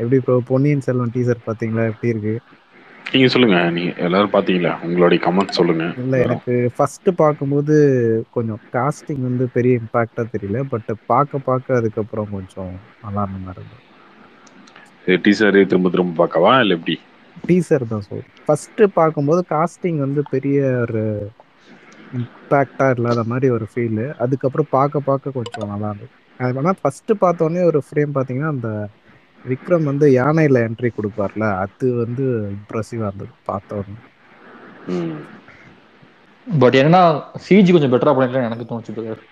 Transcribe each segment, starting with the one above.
எப்படி ப்ரோ பொன்னியின் செல்வன் டீசர் பாத்தீங்களா எப்படி இருக்கு நீங்க சொல்லுங்க நீங்க எல்லாரும் பாத்தீங்களா உங்களுடைய கமெண்ட் சொல்லுங்க இல்ல எல்லாரும். எனக்கு ஃபர்ஸ்ட் பார்க்கும்போது கொஞ்சம் காஸ்டிங் வந்து பெரிய இம்பாக்டா தெரியல பட் பார்க்க பார்க்க அதுக்கப்புறம் கொஞ்சம் நல்லா இருந்த மாதிரி இருந்தது இது டீசர் திரும்ப திரும்ப பார்க்கவா இல்ல எப்படி டீசர் தான் ஸோ ஃபர்ஸ்ட் பார்க்கும்போது காஸ்டிங் வந்து பெரிய ஒரு இம்பேக்டா இல்லாத மாதிரி ஒரு ஃபீல் அதுக்கப்புறம் பார்க்க பார்க்க கொஞ்சம் நல்லா இருந்தது அது வேணா ஃபர்ஸ்ட் பார்த்தோன்னே ஒரு ஃப்ரேம் பார்த்தீங்கன்னா அந்த விக்ரம் வந்து யானையில என்ட்ரி கொடுப்பார்ல அது வந்து இம்ப்ரெசிவா இருந்தது பார்த்த உடனே ம். பட் என்னன்னா சிஜி கொஞ்சம் பெட்டரா பண்ணிருக்கலாம் எனக்கு தோணுச்சு பிரதர்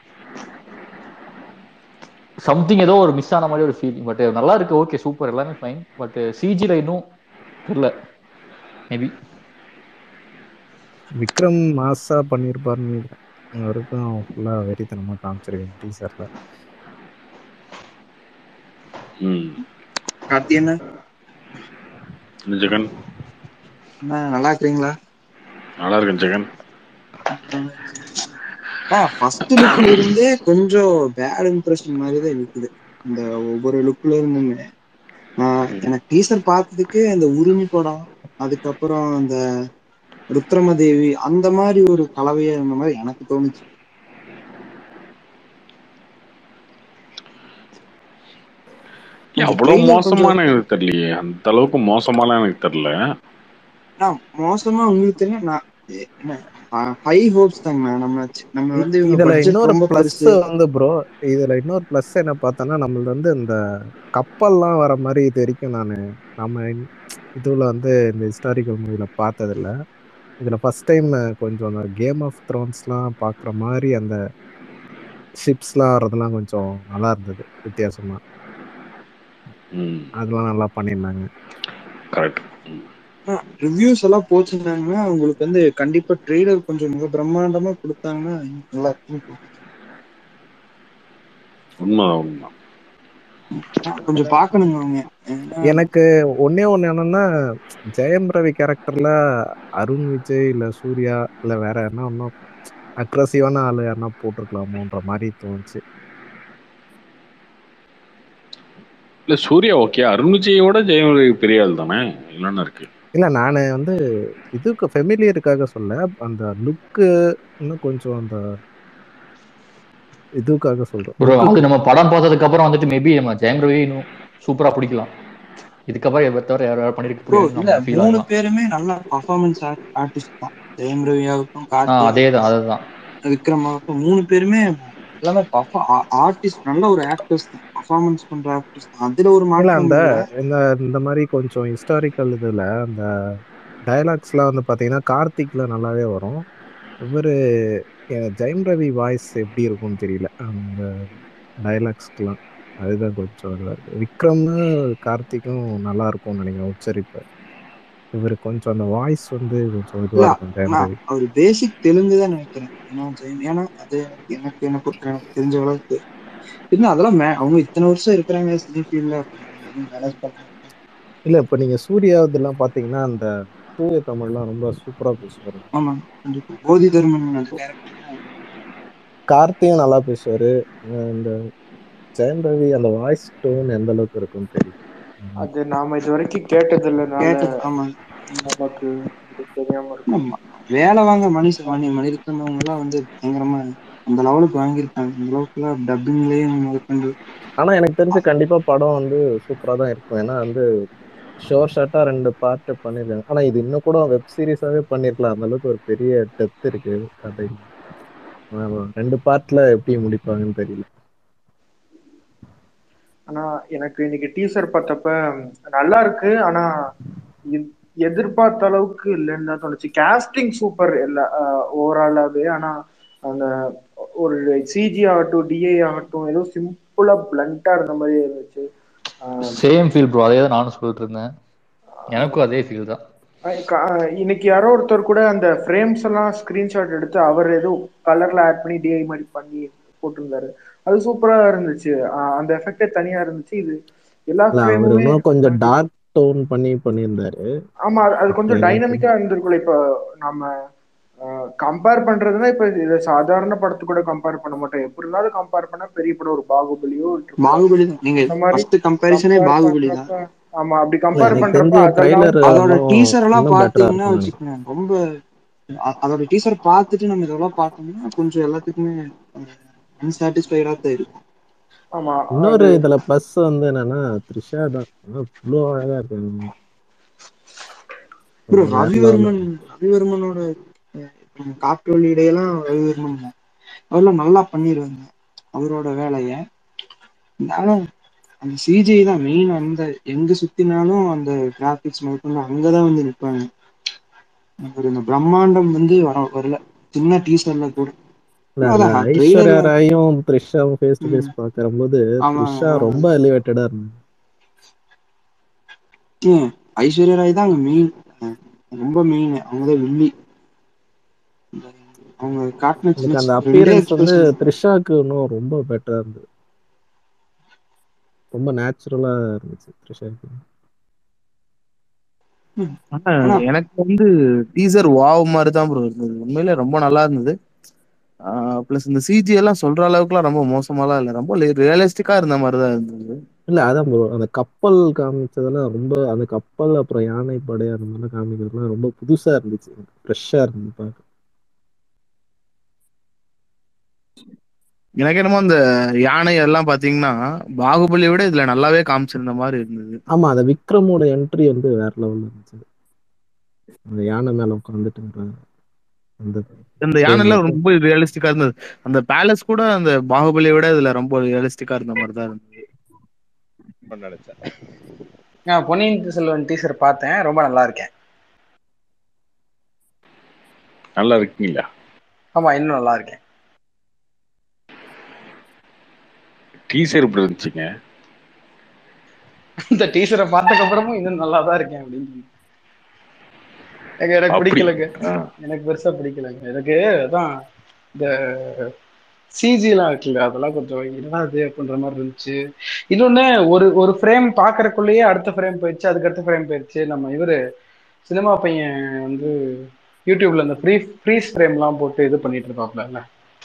சம்திங் ஏதோ ஒரு மிஸ் ஆன மாதிரி ஒரு ஃபீலிங் பட் நல்லா இருக்கு ஓகே சூப்பர் எல்லாமே ஃபைன் பட் சிஜில இன்னும் தெரியல மேபி விக்ரம் மாசா பண்ணியிருப்பாருன்னு நினைக்கிறேன் அவருக்கும் ஃபுல்லா வெறித்தனமா காமிச்சிருக்கேன் டீசர்ல ம். கார்த்தி என்ன என்ன ஜெகன் என்ன நல்லா இருக்கிறீங்களா நல்லா இருக்கேன் ஜெகன் ஆ ஃபர்ஸ்ட் லுக்ல இருந்தே கொஞ்சம் பேட் இம்ப்ரெஷன் மாதிரி தான் இருக்குது இந்த ஒவ்வொரு லுக்ல இருந்துமே நான் எனக்கு டீசர் பார்த்ததுக்கு அந்த உரிமை படம் அதுக்கப்புறம் அந்த ருத்ரமதேவி அந்த மாதிரி ஒரு கலவையா இருந்த மாதிரி எனக்கு தோணுச்சு ஏன் அந்த அவ்வளவு trailer மோசமான எனக்கு தெரியலையே அந்த அளவுக்கு மோசமான எனக்கு தெரியல நான் மோசமா உங்களுக்கு தெரியும் நான் ஹை ஹோப்ஸ் தாங்க நம்ம சி- நம்ம வந்து இவங்க இதுல பட்ஜெட் இன்னொரு ரொம்ப பிளஸ் பெருசு வந்து ப்ரோ இதுல இன்னொரு பிளஸ் என்ன பார்த்தோன்னா நம்மளது வந்து இந்த கப்பல்லாம் வர மாதிரி இது வரைக்கும் நான் நம்ம இதுல வந்து இந்த ஹிஸ்டாரிக்கல் மூவில பார்த்ததில்ல இதுல ஃபர்ஸ்ட் டைம் கொஞ்சம் அந்த கேம் ஆஃப் த்ரோன்ஸ்லாம் பார்க்குற மாதிரி அந்த ஷிப்ஸ்லாம் வர்றதெல்லாம் கொஞ்சம் நல்லா இருந்தது வித்தியாசமா ம் அதெல்லாம் நல்லா பண்ணியிருந்தாங்க கரெக்ட் ரிவ்யூஸ் எல்லாம் போச்சுன்னாங்கன்னா உங்களுக்கு வந்து கண்டிப்பா ட்ரெய்லர் கொஞ்சம் மிக பிரம்மாண்டமா கொடுத்தாங்கன்னா நல்லா இருக்கும் உண்மைதான் உண்மை கொஞ்சம் பார்க்கணுங்க அவங்க ஏன்னா எனக்கு ஒன்னே ஒன்று என்னன்னா ஜெயம் ரவி கேரக்டர்ல அருண் விஜய் இல்ல சூர்யா இல்ல வேற யாருன்னா இன்னும் அக்ரஸிவான ஆளு யாருன்னா போட்டிருக்கலாமோன்ற மாதிரி தோணுச்சு இல்ல சூர்யா ஓகே அருண் விஜயோட ஜெயம் ரவி பெரிய ஆள் தானே என்னென்ன இருக்கு இல்ல நான் வந்து இதுக்கு ஃபெமிலியருக்காக சொல்ல அந்த லுக்கு இன்னும் கொஞ்சம் அந்த இதுக்காக சொல்றேன் ப்ரோ அது நம்ம படம் பார்த்ததுக்கு அப்புறம் வந்துட்டு மேபி நம்ம ஜெயம் ரவி இன்னும் சூப்பரா பிடிக்கலாம் இதுக்கப்புறம் இவரை தவிர யார் யார் பண்ணிருக்க ப்ரோ முடியும்னு இல்ல நம்ம ஃபீல் மூணு ஆகலாம் பேருமே நல்ல பர்ஃபார்மன்ஸ் ஆர்டிஸ்ட் தான் ஜெயம் ரவி ஆகட்டும் ஆ கார்த்தி அதே தான் அதுதான் விக்ரம் ஆகட்டும் மூணு பேருமே எல்லாமே ஆர்டிஸ்ட் நல்ல ஒரு ஆக்டர்ஸ் தான் பர்ஃபார்மன்ஸ் பண்ற ஆக்டர்ஸ் தான் அதுல ஒரு இல்ல மாற்றம் அந்த இல்ல இந்த இந்த மாதிரி கொஞ்சம் ஹிஸ்டாரிக்கல் இதுல அந்த டயலாக்ஸ்லாம் வந்து பாத்தீங்கன்னா கார்த்திக்ல நல்லாவே வரும் இவரு அஹ், ஜெயம் ரவி வாய்ஸ் எப்படி இருக்கும்னு தெரியல அந்த டயலாக்ஸ்க்குலாம் அதுதான் கொஞ்சம் இதுவா இருக்கு விக்ரம்னு கார்த்திக்கும் நல்லா இருக்கும்னு நினைக்கிறேன் உச்சரிப்பு இவரு கொஞ்சம் அந்த வாய்ஸ் வந்து கொஞ்சம் இதுவா இல்ல இருக்கும் ஜெயம் நான் ரவி அவர் பேசிக் தெலுங்கு தான் நினைக்கிறேன் ஏன்னா ஜெயம் ஏன்னா அது எனக்கு எனக்கு என்ன பொறுத்த எனக்கு தெரிஞ்ச அளவுக்கு இன்னும் அதெல்லாம் மே- அவங்க இத்தனை வருஷம் இருக்கிறாங்க சினி ஃபீல்ட்ல மேனேஜ் பண்ணாங்க இல்ல இப்ப நீங்க சூர்யா இதெல்லாம் பாத்தீங்கன்னா அந்த தூய தமிழ்லாம் ரொம்ப சூப்பரா பேசுவாரு ஆமா கண்டிப்பா போதி தர்மன் அந்த கேரக்டர் கார்த்தியும் நல்லா பேசுவாரு அஹ் இந்த ஜெயம் ரவி அந்த வாய்ஸ் டோன் எந்த அளவுக்கு இருக்கும்னு தெரியும் அது நாம இது வரைக்கும் கேட்டது இல்லைனால கேட்டது ஆமா நமக்கு இது தெரியாம இருக்கும் ஆமா. வேலை வாங்க மணி மணி மணிரத்னவங்க எல்லாம் வந்து பயங்கரமா அந்த லெவலுக்கு வாங்கியிருக்காங்க அந்த அளவுக்கு எல்லாம் டப்பிங்லயும் முதற்கொண்டு ஆனா எனக்கு தெரிஞ்சு கண்டிப்பா படம் வந்து சூப்பரா தான் இருக்கும் ஏன்னா வந்து ஷோர் ஷார்ட்டா ரெண்டு பார்ட் பண்ணிருக்காங்க ஆனா இது இன்னும் கூட வெப் சீரிஸாவே பண்ணிருக்கலாம் அந்த அளவுக்கு ஒரு பெரிய டெப்த் இருக்கு கதை ஆமா, ரெண்டு பார்ட்ல எப்படி முடிப்பாங்கன்னு தெரியல ஆனா எனக்கு இன்னைக்கு டீசர் பார்த்தப்ப நல்லா இருக்கு ஆனா எ- எதிர்பார்த்த அளவுக்கு இல்லைன்னு தான் தோணுச்சு கேஸ்டிங் சூப்பர் எல்லா ஓவராலாவே ஆனா அந்த ஒரு சிஜி ஆகட்டும் டிஐ ஆகட்டும் ஏதோ சிம்பிளா பிளண்டா இருந்த மாதிரி இருந்துச்சு ஆஹ் சேம் ஃபீல் ப்ரோ அதே தான் நானும் சொல்லிட்டு இருந்தேன் எனக்கும் அதே ஃபீல் தான் அஹ் க- அஹ் இன்னைக்கு யாரோ ஒருத்தர் கூட அந்த ஃப்ரேம்ஸ் எல்லாம் ஸ்கிரீன்ஷாட் எடுத்து அவர் ஏதோ கலர்ல ஆட் பண்ணி டிஐ மாதிரி பண்ணி போட்டிருந்தாரு அது சூப்பரா இருந்துச்சு அஹ் அந்த எஃபெக்டே தனியா இருந்துச்சு இது எல்லா இல்ல அவர் ஃப்ரேமுமே இன்னும் கொஞ்சம் டார்க் டோன் பண்ணி பண்ணியிருந்தாரு ஆமா அது- அது கொஞ்சம் எனக்கு- டைனமிக்கா இருந்திருக்கும்ல இப்ப நம்ம கம்பேர் பண்றதுன்னா இப்ப இது சாதாரண படத்து கூட கம்பேர் பண்ண மாட்டோம் எப்படி இருந்தாலும் கம்பேர் பண்ணா பெரிய படம் ஒரு பாகுபலியோ ஒரு triple R. பாகுபலி தான் நீங்க அந்த மாதிரி ஃபர்ஸ்ட் கம்பேரிசனே compare பாகுபலி தான் பண்றப்ப ஆமா அப்படி இல்ல கம்பேர் எனக்கு பண்றப்ப தெரிஞ்சு அதெல்லாம் ட்ரைலர் அதோட டீசர் எல்லாம் இன்னும் பெட்டரா பாத்தீங்கன்னா இருக்கும்னு நினைக்கிறேன் வச்சுக்கோங்க ரொம்ப அ- அதோட டீசர் பார்த்துட்டு நம்ம இதெல்லாம் பார்த்தோம்னா கொஞ்சம் எல்லாத்துக்குமே அன்சாட்டிஸ்ஃபைடா தான் இருக்கும் ஆமா இன்னொரு அது இதுல பிளஸ் வந்து என்னன்னா த்ரிஷா தான் இவ்வளோ அழகா இருக்காங்க ப்ரோ வேற லெவல்ல ரவிவர்மன் ரவிவர்மனோட அஹ், இப்ப நம்ம காற்றொலி இடையெல்லாம் ரவிவர்மன் தான். அவரெல்லாம் நல்லா பண்ணிடுவாங்க அவரோட வேலைய இருந்தாலும் அந்த சிஜி தான் மெயின் அந்த எங்க சுத்தினாலும் அந்த கிராபிக்ஸ் முதற்கொண்டு அங்கதான் வந்து நிப்பாங்க ஒரு இந்த பிரம்மாண்டம் வந்து வர வரல சின்ன டீசர்ல கூட இல்ல அதுல அதான் ஐஸ்வர்யா ட்ரெய்லர்ல ராயும் த்ரிஷாவும் ஃபேஸ் டு ஃபேஸ் பாக்குறபோது ஆமா த்ரிஷா ஆமா ரொம்ப எலிவேட்டடா இருந்தாங்க ஹம், ஐஸ்வர்யா ராய் தான் அங்க மெயின் ரொம்ப மெயின் அவங்கதான் வில்லி அவங்க காட்டின சின்ன எனக்கு அந்த சின்ன ரெண்டே அப்பியரன்ஸ் வந்து எக்ஸ்பிரஷன் த்ரிஷாக்கு இன்னும் ரொம்ப பெட்டரா இருந்தது ரொம்ப நேச்சுரலா இருந்துச்சு த்ரிஷாக்கு ஆனா ஆனா எனக்கு வந்து டீசர் வாவ் மாதிரி தான் ப்ரோ இருந்தது உண்மையிலே ரொம்ப நல்லா இருந்தது ப்ளஸ் இந்த சிஜி எல்லாம் சொல்ற அளவுக்குலாம் ரொம்ப மோசமாலாம் இல்லை ரொம்ப ரியலிஸ்டிக்கா இருந்த மாதிரி தான் இருந்தது இல்ல அதான் bro அந்த கப்பல் காமிச்சதெல்லாம் ரொம்ப அந்த கப்பல் அப்புறம் யானை படை அந்த மாதிரிலாம் காமிக்கிறதுலாம் ரொம்ப புதுசா இருந்துச்சு ஃப்ரெஷ்ஷா இருந்துச்சு பார்க்க எனக்கு என்னமோ அந்த யானை எல்லாம் பாத்தீங்கன்னா பாகுபலியை விட இதுல நல்லாவே காமிச்சிருந்த மாதிரி இருந்தது ஆமா அந்த விக்ரமோட என்ட்ரி வந்து வேற லெவல்ல இருந்துச்சு அந்த யானை மேல உட்காந்துட்டு அந்த இந்த யானைல ரொம்ப ரியலிஸ்டிக்கா இருந்தது அந்த பேலஸ் கூட அந்த பாகுபலியை விட இதுல ரொம்ப ரியலிஸ்டிக்கா இருந்த மாதிரி தான் இருந்தது நினைச்சேன் நான் பொன்னியின் செல்வன் டீசர் பார்த்தேன் ரொம்ப நல்லா இருக்கேன் நல்லா இருக்கீங்களா ஆமா இன்னும் நல்லா இருக்கேன் டீசர் எப்படி இருந்துச்சுங்க இந்த டீசரை பார்த்ததுக்கு அப்புறமும் இன்னும் நல்லா தான் இருக்கேன் அப்படின்னு எனக்கு எனக்கு அப்படி பிடிக்கலங்க ஆ. எனக்கு பெருசா பிடிக்கலங்க எனக்கு அதான் இந்த சிஜிலாம் இருக்குல்ல அதெல்லாம் கொஞ்சம் என்னடா இது அப்படின்ற மாதிரி இருந்துச்சு இன்னொன்னு ஒரு ஒரு ஃப்ரேம் பாக்குறதுக்குள்ளேயே அடுத்த ஃப்ரேம் போயிடுச்சு அதுக்கு அடுத்த ஃப்ரேம் போயிடுச்சு நம்ம இவரு சினிமா பையன் வந்து யூடியூப்ல இந்த ஃப்ரீ ஃப்ரீஸ் ஃப்ரேம்லாம் போட்டு இது பண்ணிட்டு இருப்பாப்ல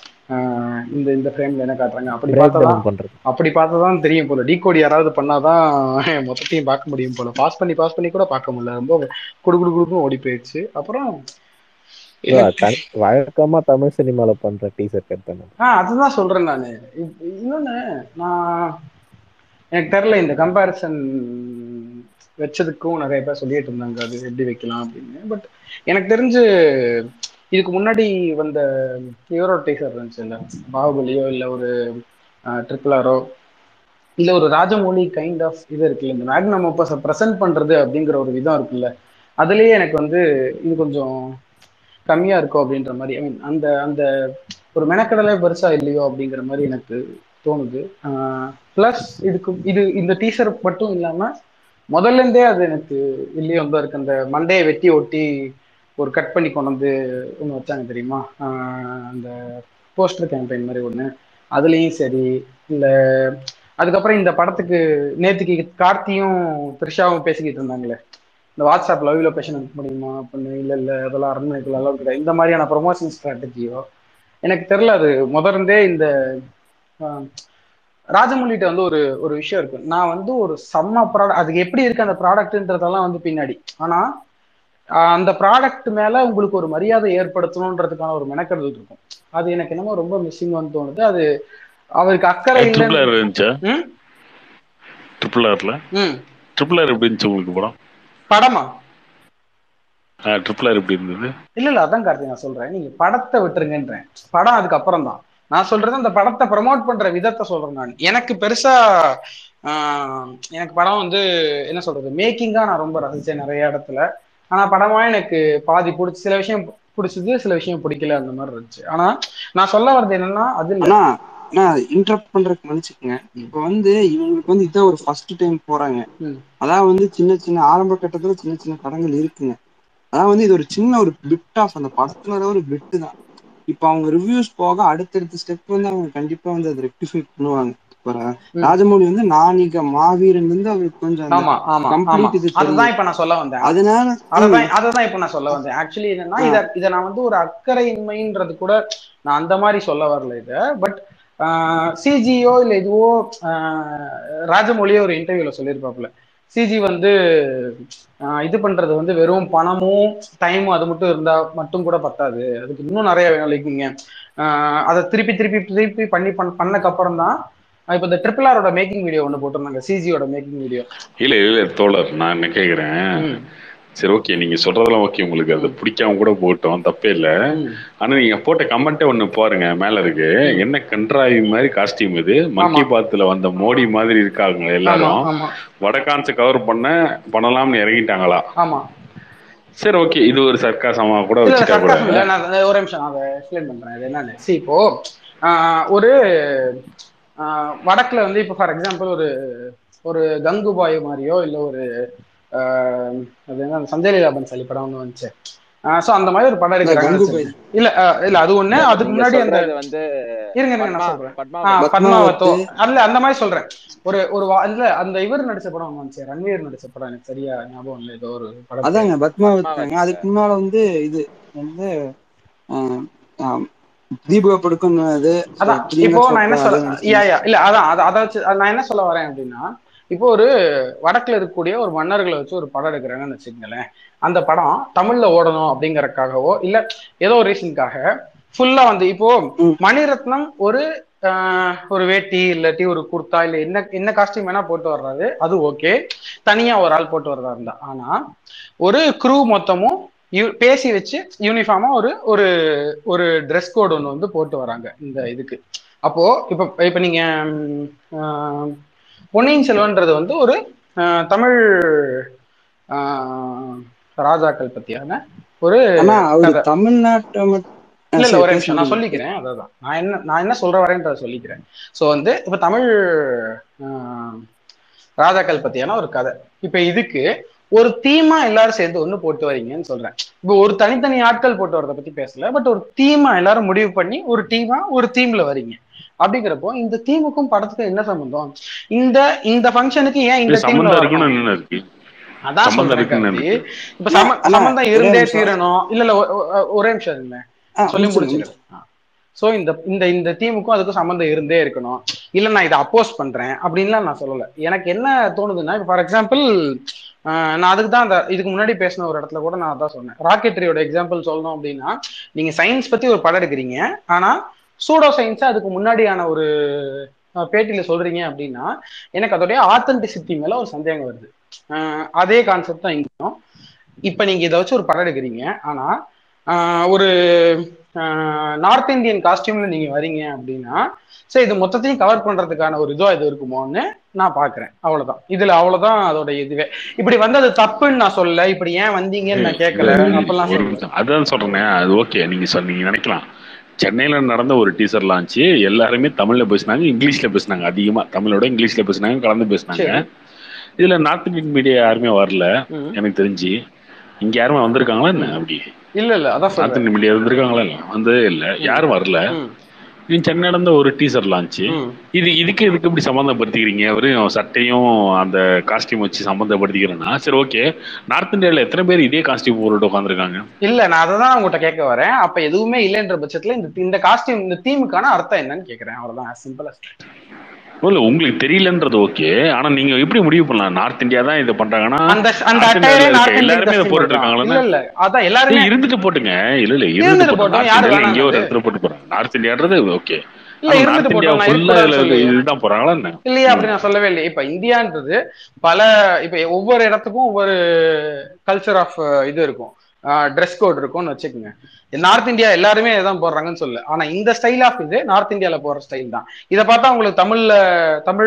ஆஹ் இந்த இந்த ஃப்ரேம்ல என்ன காட்டுறாங்க அப்படி பிரேக் பார்த்தா டவுன் பண்றது அப்படி பார்த்தா தான் தெரியும் போல டீகோட் யாராவது பண்ணாதான் மொத்தத்தையும் பார்க்க முடியும் போல பாஸ் பண்ணி பாஸ் பண்ணி கூட பார்க்க முடியல ரொம்ப குடு குடு குடுன்னு ஓடி போயிடுச்சு அப்புறம் bro, தனி- வழக்கமா தமிழ் சினிமால பண்ற டீசர் கட் தானே ஆ அதுதான் சொல்றேன் நான் இன்னொன்னு நான் எனக்கு தெரில இந்த கம்பேரிசன் வச்சதுக்கும் நிறைய பேர் சொல்லிட்டு இருந்தாங்க அது எப்படி வைக்கலாம் அப்படின்னு பட் எனக்கு தெரிஞ்சு இதுக்கு முன்னாடி வந்த ஹீரோ டீசர் இருந்துச்சு இல்ல பாகுபலியோ இல்ல ஒரு ட்ரிபிள் ஆரோ இல்ல ஒரு ராஜமௌழி கைண்ட் ஆஃப் இது இருக்குல்ல இந்த மேக்னம் ஓப்பஸை ப்ரெசென்ட் பண்றது அப்படிங்கிற ஒரு விதம் இருக்குல்ல அதுலயே எனக்கு வந்து இது கொஞ்சம் கம்மியா இருக்கும் அப்படின்ற மாதிரி ஐ மீன் அந்த அந்த ஒரு மெனக்கடலே பெருசா இல்லையோ அப்படிங்கிற மாதிரி எனக்கு தோணுது ப்ளஸ் இதுக்கு இது இந்த டீசர் மட்டும் இல்லாம முதல்ல இருந்தே அது எனக்கு இல்லையோ தான் இருக்கு அந்த மண்டையை வெட்டி ஒட்டி ஒரு கட் பண்ணி கொண்டு வந்து ஒன்று வச்சாங்க தெரியுமா ஆஹ் அந்த போஸ்டர் கேம்பெயின் மாதிரி ஒன்று அதுலேயும் சரி இல்லை அதுக்கப்புறம் இந்த படத்துக்கு நேத்துக்கு கார்த்தியும் த்ரிஷாவும் பேசிக்கிட்டு இருந்தாங்களே இந்த வாட்ஸ்அப் லவ் லொகேஷன் அனுப்ப முடியுமா அப்படின்னு இல்லை இல்லை அதெல்லாம் அரண்மனைக்குள்ள அளவு கிடையாது இந்த மாதிரியான ப்ரொமோஷன் ஸ்ட்ராட்டஜியோ எனக்கு தெரில அது முதர்ந்தே இந்த ஆஹ், ராஜமௌலிட்ட வந்து ஒரு ஒரு விஷயம் இருக்கு நான் வந்து ஒரு செம்ம ப்ராடக்ட் அதுக்கு எப்படி இருக்கு அந்த ப்ராடக்ட்ன்றதெல்லாம் வந்து பின்னாடி ஆனா ஆஹ், அந்த ப்ராடக்ட் மேல உங்களுக்கு ஒரு மரியாதை ஏற்படுத்தணுன்றதுக்கான ஒரு மெனக்கெடல் இருக்கும் அது எனக்கு என்னமோ ரொம்ப மிஸ்ஸிங் தோணுது அது அவருக்கு அக்கறை ட்ரிபிள் இல்லைன்னு ஆர் இருந்துச்சா ம்? ட்ரிபிள் ஆர்ல ம் ட்ரிபிள் ஆர் எப்படி இருந்துச்சு உங்களுக்கு படம் படமா ட்ரிபிள் ஆர் எப்படி இருந்தது இல்ல இல்ல அதான் கார்த்தி நான் சொல்றேன் நீங்க படத்தை விட்டுருங்கன்றேன் படம் அதுக்கப்புறம் தான் நான் சொல்றது அந்த படத்தை ப்ரமோட் பண்ற விதத்தை சொல்றேன் நான் எனக்கு பெருசா ஆஹ், எனக்கு படம் வந்து என்ன சொல்றது மேக்கிங்கா நான் ரொம்ப ரசிச்சேன் நிறைய இடத்துல ஆனா படமா எனக்கு பாதி பிடிச்சி சில விஷயம் பிடிச்சது சில விஷயம் பிடிக்கல அந்த மாதிரி இருந்துச்சு ஆனா நான் சொல்ல வர்றது என்னன்னா அது இல்ல ஆனா ஆனா இன்டரப்ட் பண்றதுக்கு மன்னிச்சுக்கங்க இப்ப வந்து இவங்களுக்கு வந்து இதான் ஒரு ஃபர்ஸ்ட் டைம் போறாங்க ம். அதான் வந்து சின்ன சின்ன ஆரம்ப கட்டத்துல சின்ன சின்ன படங்கள் இருக்குங்க அதான் வந்து இது ஒரு சின்ன ஒரு பிட் ஆஃப் அந்த படத்துல ஒரு பிட்டு தான் இப்ப அவங்க ரிவ்யூஸ் போக அடுத்தடுத்த ஸ்டெப் வந்து அவங்க கண்டிப்பா வந்து அதை ரெக்டிஃபை பண்ணுவாங்க இப்ப ர- ம். ராஜமௌழி வந்து நானிக மாவீரன் வந்து அவருக்கு கொஞ்சம் அந்த ஆமா ஆமா ஆமா கம்ப்ளீட் இது அதுதான் தெரியும் இப்ப நான் சொல்ல வந்தேன் அதனால ம், அததான் அததான் இப்ப நான் சொல்ல வந்தேன் ஆக்சுவலி என்னன்னா ஆ, இத இத நான் வந்து ஒரு அக்கறையின்மைன்றது கூட நான் அந்த மாதிரி சொல்ல வரல இத பட் சிஜியோ இல்ல இதுவோ ஆஹ் ராஜமௌழியோ ஒரு இன்டர்வியூல சொல்லியிருப்பாப்புல சிஜி வந்து ஆஹ் இது பண்றது வந்து வெறும் பணமும் டைமும் அது மட்டும் இருந்தா மட்டும் கூட பத்தாது அதுக்கு இன்னும் நிறைய வேணும் லைக் நீங்க ஆஹ் அதை திருப்பி திருப்பி திருப்பி பண்ணி பண்ண பண்ணக்கு அப்புறம் தான் இப்போ இந்த ட்ரிபிள் ஆரோட மேக்கிங் வீடியோ ஒன்று போட்டிருந்தாங்க சிஜியோட மேக்கிங் வீடியோ இல்ல இல்ல தோழர் நான் என்ன கேக்குறேன் சரி ஓகே நீங்க சொல்றதெல்லாம் ஓகே உங்களுக்கு அது பிடிக்காம கூட போட்டோம் தப்பே இல்ல ஆனா நீங்க போட்ட கமெண்ட்டே ஒண்ணு பாருங்க மேல இருக்கு என்ன கன்றாவி மாதிரி காஸ்டியூம் இது மங்கி பாத்துல வந்த மோடி மாதிரி இருக்காங்க ஆமா எல்லாரும் ஆமா வடகான்ஸை கவர் பண்ண பண்ணலாம்னு இறங்கிட்டாங்களா ஆமா சரி ஓகே இது ஒரு சர்க்காசமா கூட இல்ல வச்சுட்டா கூட சர்க்காசம் இல்ல நான் அதை- ஒரு நிமிஷம் நான் அதை எக்ஸ்பிளைன் பண்றேன் இது என்னன்னு see இப்போ ஆஹ் ஒரு ஆஹ் வடக்குல வந்து இப்போ ஃபார் எக்ஸாம்பிள் ஒரு ஒரு கங்குபாய் மாதிரியோ இல்ல ஒரு ஆஹ் அது என்ன சஞ்சய் லீலா பன்சாலி படம் ஒன்று வந்துச்சு ஸோ அந்த மாதிரி ஒரு படம் எடுக்கிறாங்கன்னு கங்குபாய் வச்சுக்கோங்க. இல்ல ஆஹ் இல்ல அது ஒண்ணு இல்ல அதுக்கு நீங்க முன்னாடி அந்த சொல்றது வந்து இருங்க இருங்க நான் பத்மா சொல்றேன் ஆ பத்மாவத் பத்மாவத்தோ பத்மாவத் அல்ல அந்த மாதிரி சொல்றேன் ஒரு ஒரு வா- இல்ல அந்த இவர் நடிச்ச படம் ஒண்ணு வந்துச்சு ரன்வீர் நடிச்ச படம் எனக்கு சரியா ஞாபகம் இல்லை ஏதோ ஒரு படம் பேரு அதாங்க பத்மாவத் பத்மாவத் தாங்க அதுக்கு முன்னால வந்து இது வந்து ஆஹ் ஆஹ் தீபிகா படுக்கோன் அது அதான் பிரியங்கா இப்போ நான் என்ன சோப்ரா சொல்ல அது யா நடிச்சிருந்துச்சு யா இல்ல அதான் அதை அதை வச்சு அது நான் என்ன சொல்ல வரேன் அப்படின்னா இப்போ ஒரு வடக்குல இருக்கக்கூடிய ஒரு மன்னர்களை வச்சு ஒரு படம் எடுக்கிறாங்கன்னு வச்சுக்கோங்களேன் அந்த படம் தமிழ்ல ஓடணும் அப்படிங்கறக்காகவோ இல்ல ஏதோ ஒரு ரீசனுக்காக ஃபுல்லா வந்து இப்போ ம். மணிரத்னம் ஒரு ஆஹ், ஒரு வேட்டி இல்லாட்டி ஒரு குர்தா இல்ல என்ன என்ன காஸ்டியூம் வேணா போட்டு வர்றாரு அது ஓகே தனியா ஒரு ஆள் போட்டு வர்றதா இருந்தா ஆனா ஒரு குரூ மொத்தமும் யு- பேசி வச்சு யூனிஃபார்மா ஒரு ஒரு ஒரு ட்ரெஸ் கோட் ஒன்று வந்து போட்டு வராங்க இந்த இதுக்கு அப்போ இப்போ இப்போ நீங்க ம், ஆஹ், பொன்னியின் செல்வன்றது வந்து ஒரு ஆஹ், தமிழ் ஆஹ், ராஜாக்கள் பத்தியான ஒரு ஆனா அவரு கதை தமிழ்நாட்டை மட்டும் ஆ, இல்ல இல்ல சரி ஒரே நிமிஷம் நான் பேசுங்க சொல்லிக்கிறேன் அதான் நான் என்ன நான் என்ன சொல்ற வரேன்றத சொல்லிக்கிறேன் சோ வந்து இப்ப தமிழ் ஆஹ், ராஜாக்கள் பத்தியான ஒரு கதை இப்ப இதுக்கு ஒரு தீமா எல்லாரும் சேர்ந்து ஒண்ணு போட்டு வரீங்கன்னு சொல்றேன் இப்போ ஒரு தனித்தனி ஆட்கள் போட்டு வரதை பத்தி பேசல பட் ஒரு தீமா எல்லாரும் முடிவு பண்ணி ஒரு டீமா ஒரு தீம்ல வரீங்க அப்படிங்கிறப்போ இந்த தீமுக்கும் படத்துக்கும் என்ன சம்பந்தம் இந்த இந்த ஃபங்க்ஷனுக்கு ஏன் இல்ல இந்த தீம்ல சம்பந்தம் வரணும் இருக்குன்னு என்ன இருக்கு அதான் சம்பந்தம் சொல்றேன் இருக்குன்னு கார்த்தி இருக்கு இப்ப அண்ணா சம அண்ணா சம்பந்தம் ஒரே இருந்தே நிமிஷம் தீரணும் இல்ல இல்ல ஒ- ஒ- ஒரே நிமிஷம் இருங்க ஆ சொல்லி முடிச்சிருங்க முடிச்சுக்கிறேன் சோ இந்த இந்த இந்த டீமுக்கும் அதுக்கும் சம்மந்தம் இருந்தே இருக்கணும் இல்ல நான் இதை அப்போஸ் பண்றேன் அப்படின்லாம் நான் சொல்லல எனக்கு என்ன தோணுதுன்னா இப்போ ஃபார் எக்ஸாம்பிள் நான் அதுக்கு தான் அந்த இதுக்கு முன்னாடி பேசின ஒரு இடத்துல கூட நான் அதான் சொன்னேன் ராக்கெட்ரியோட எக்ஸாம்பிள் சொல்லணும் அப்படின்னா நீங்க சயின்ஸ் பத்தி ஒரு படம் எடுக்கிறீங்க ஆனா சூடோ சயின்ஸ் அதுக்கு முன்னாடியான ஒரு அஹ், பேட்டியில சொல்றீங்க அப்படின்னா எனக்கு அதோடைய ஆத்தென்டிசிட்டி மேல ஒரு சந்தேகம் வருது அஹ், அதே கான்செப்ட் தான் இங்கேயும் இப்ப நீங்க இதை வச்சு ஒரு படம் எடுக்கிறீங்க ஆனா ஆஹ் ஒரு நார்த் இந்தியன் காஸ்டியூம்ல நீங்க வரீங்க அப்படின்னா சரி இது மொத்தத்தையும் கவர் பண்றதுக்கான ஒரு இதுவா இது இருக்குமோன்னு நான் பாக்குறேன் அவ்வளவுதான் இதுல அவ்வளவுதான் அதோட இதுவே இப்படி வந்து அது தப்புன்னு நான் சொல்லல இப்படி ஏன் வந்தீங்கன்னு நான் கேட்கல அப்பெல்லாம் ஒரு சொல்லல நிமிஷம் அதான் சொல்றேனே அது ஓகே நீங்க சொன்னீங்க நினைக்கலாம் சென்னையில நடந்த ஒரு டீசர் லான்ச் எல்லாருமே தமிழ்ல பேசினாங்க இங்கிலீஷ்ல பேசினாங்க அதிகமா தமிழோட இங்கிலீஷ்ல பேசினாங்க கலந்து பேசினாங்க சரி இதுல நார்த் இந்தியன் மீடியா யாருமே வரல ம். எனக்கு தெரிஞ்சு இங்க யாருமே வந்திருக்காங்களா என்ன அப்படி இல்ல இல்ல அதான் நார்த் சொல்றேன் இந்தியன் மீடியா வந்திருக்காங்களா இல்ல வந்ததே இல்ல ம். யாரும் வரல ம். இது சென்னை நடந்த ஒரு டீசர் லான்ச் ம். இது இதுக்கு இதுக்கு இப்படி சம்மந்தப்படுத்திக்கிறீங்க வெறும் சட்டையும் அந்த காஸ்டியூம் வச்சு சம்மந்தப்படுத்திக்கிறேன்னா சரி ஓகே நார்த் இந்தியால எத்தனை பேர் இதே காஸ்டியூம் போட்டு உட்காந்துருக்காங்க இல்ல நான் அதை தான் உங்ககிட்ட கேட்க வரேன் அப்ப எதுவுமே இல்லைன்ற பட்சத்துல இந்த இந்த காஸ்டியூம் இந்த தீமுக்கான அர்த்தம் என்னன்னு கேக்குறேன் அவ்வளவுதான் சிம்பிளா இல்ல உங்களுக்கு தெரியலன்றது ஓகே ஆனா நீங்க எப்படி முடிவு பண்ணலாம் நார்த் இந்தியா தான் இதை பண்றாங்கன்னா அந்த அந்த நார்த் அட்டையரே இந்தியால நார்த் இந்தியன் இருக்க எல்லாருமே இதை கஸ்டியூம் போட்டுட்டு தான் இல்ல இருக்காங்களா இல்ல அதான் எல்லாருமே ஏய், இருந்துட்டு போட்டுங்க இல்ல இல்ல இருந்துட்டு இருந்துட்டு போட்டோம் போட்டோம் நார்த் யாரு இந்தியால எங்கேயோ ஒரு வேணாங்கிறது இடத்துல போட்டு போறாங்க நார்த் இந்தியான்றது ஓகே இல்ல ஆனா இருந்துட்டு நார்த் இந்தியா போட்டோம் நான் ஃபுல்லா இருக்கக்கூடாதுன்னு இதுல சொல்லலையே இதுதான் போறாங்களா என்ன இல்லையா ம். அப்படி நான் சொல்லவே இல்லை இப்ப இந்தியான்றது பல இப்ப ஒவ்வொரு இடத்துக்கும் ஒவ்வொரு கல்ச்சர் ஆஃப் இது இருக்கும் ட்ரெஸ் கோட் இருக்கும்னு வச்சுக்கோங்க நார்த் இந்தியா எல்லாருமே இதான் போடுறாங்கன்னு சொல்லு ஆனா இந்த ஸ்டைல் ஆஃப் இது நார்த் இந்தியால போற ஸ்டைல் தான் இதை பார்த்தா உங்களுக்கு தமிழ்ல தமிழ்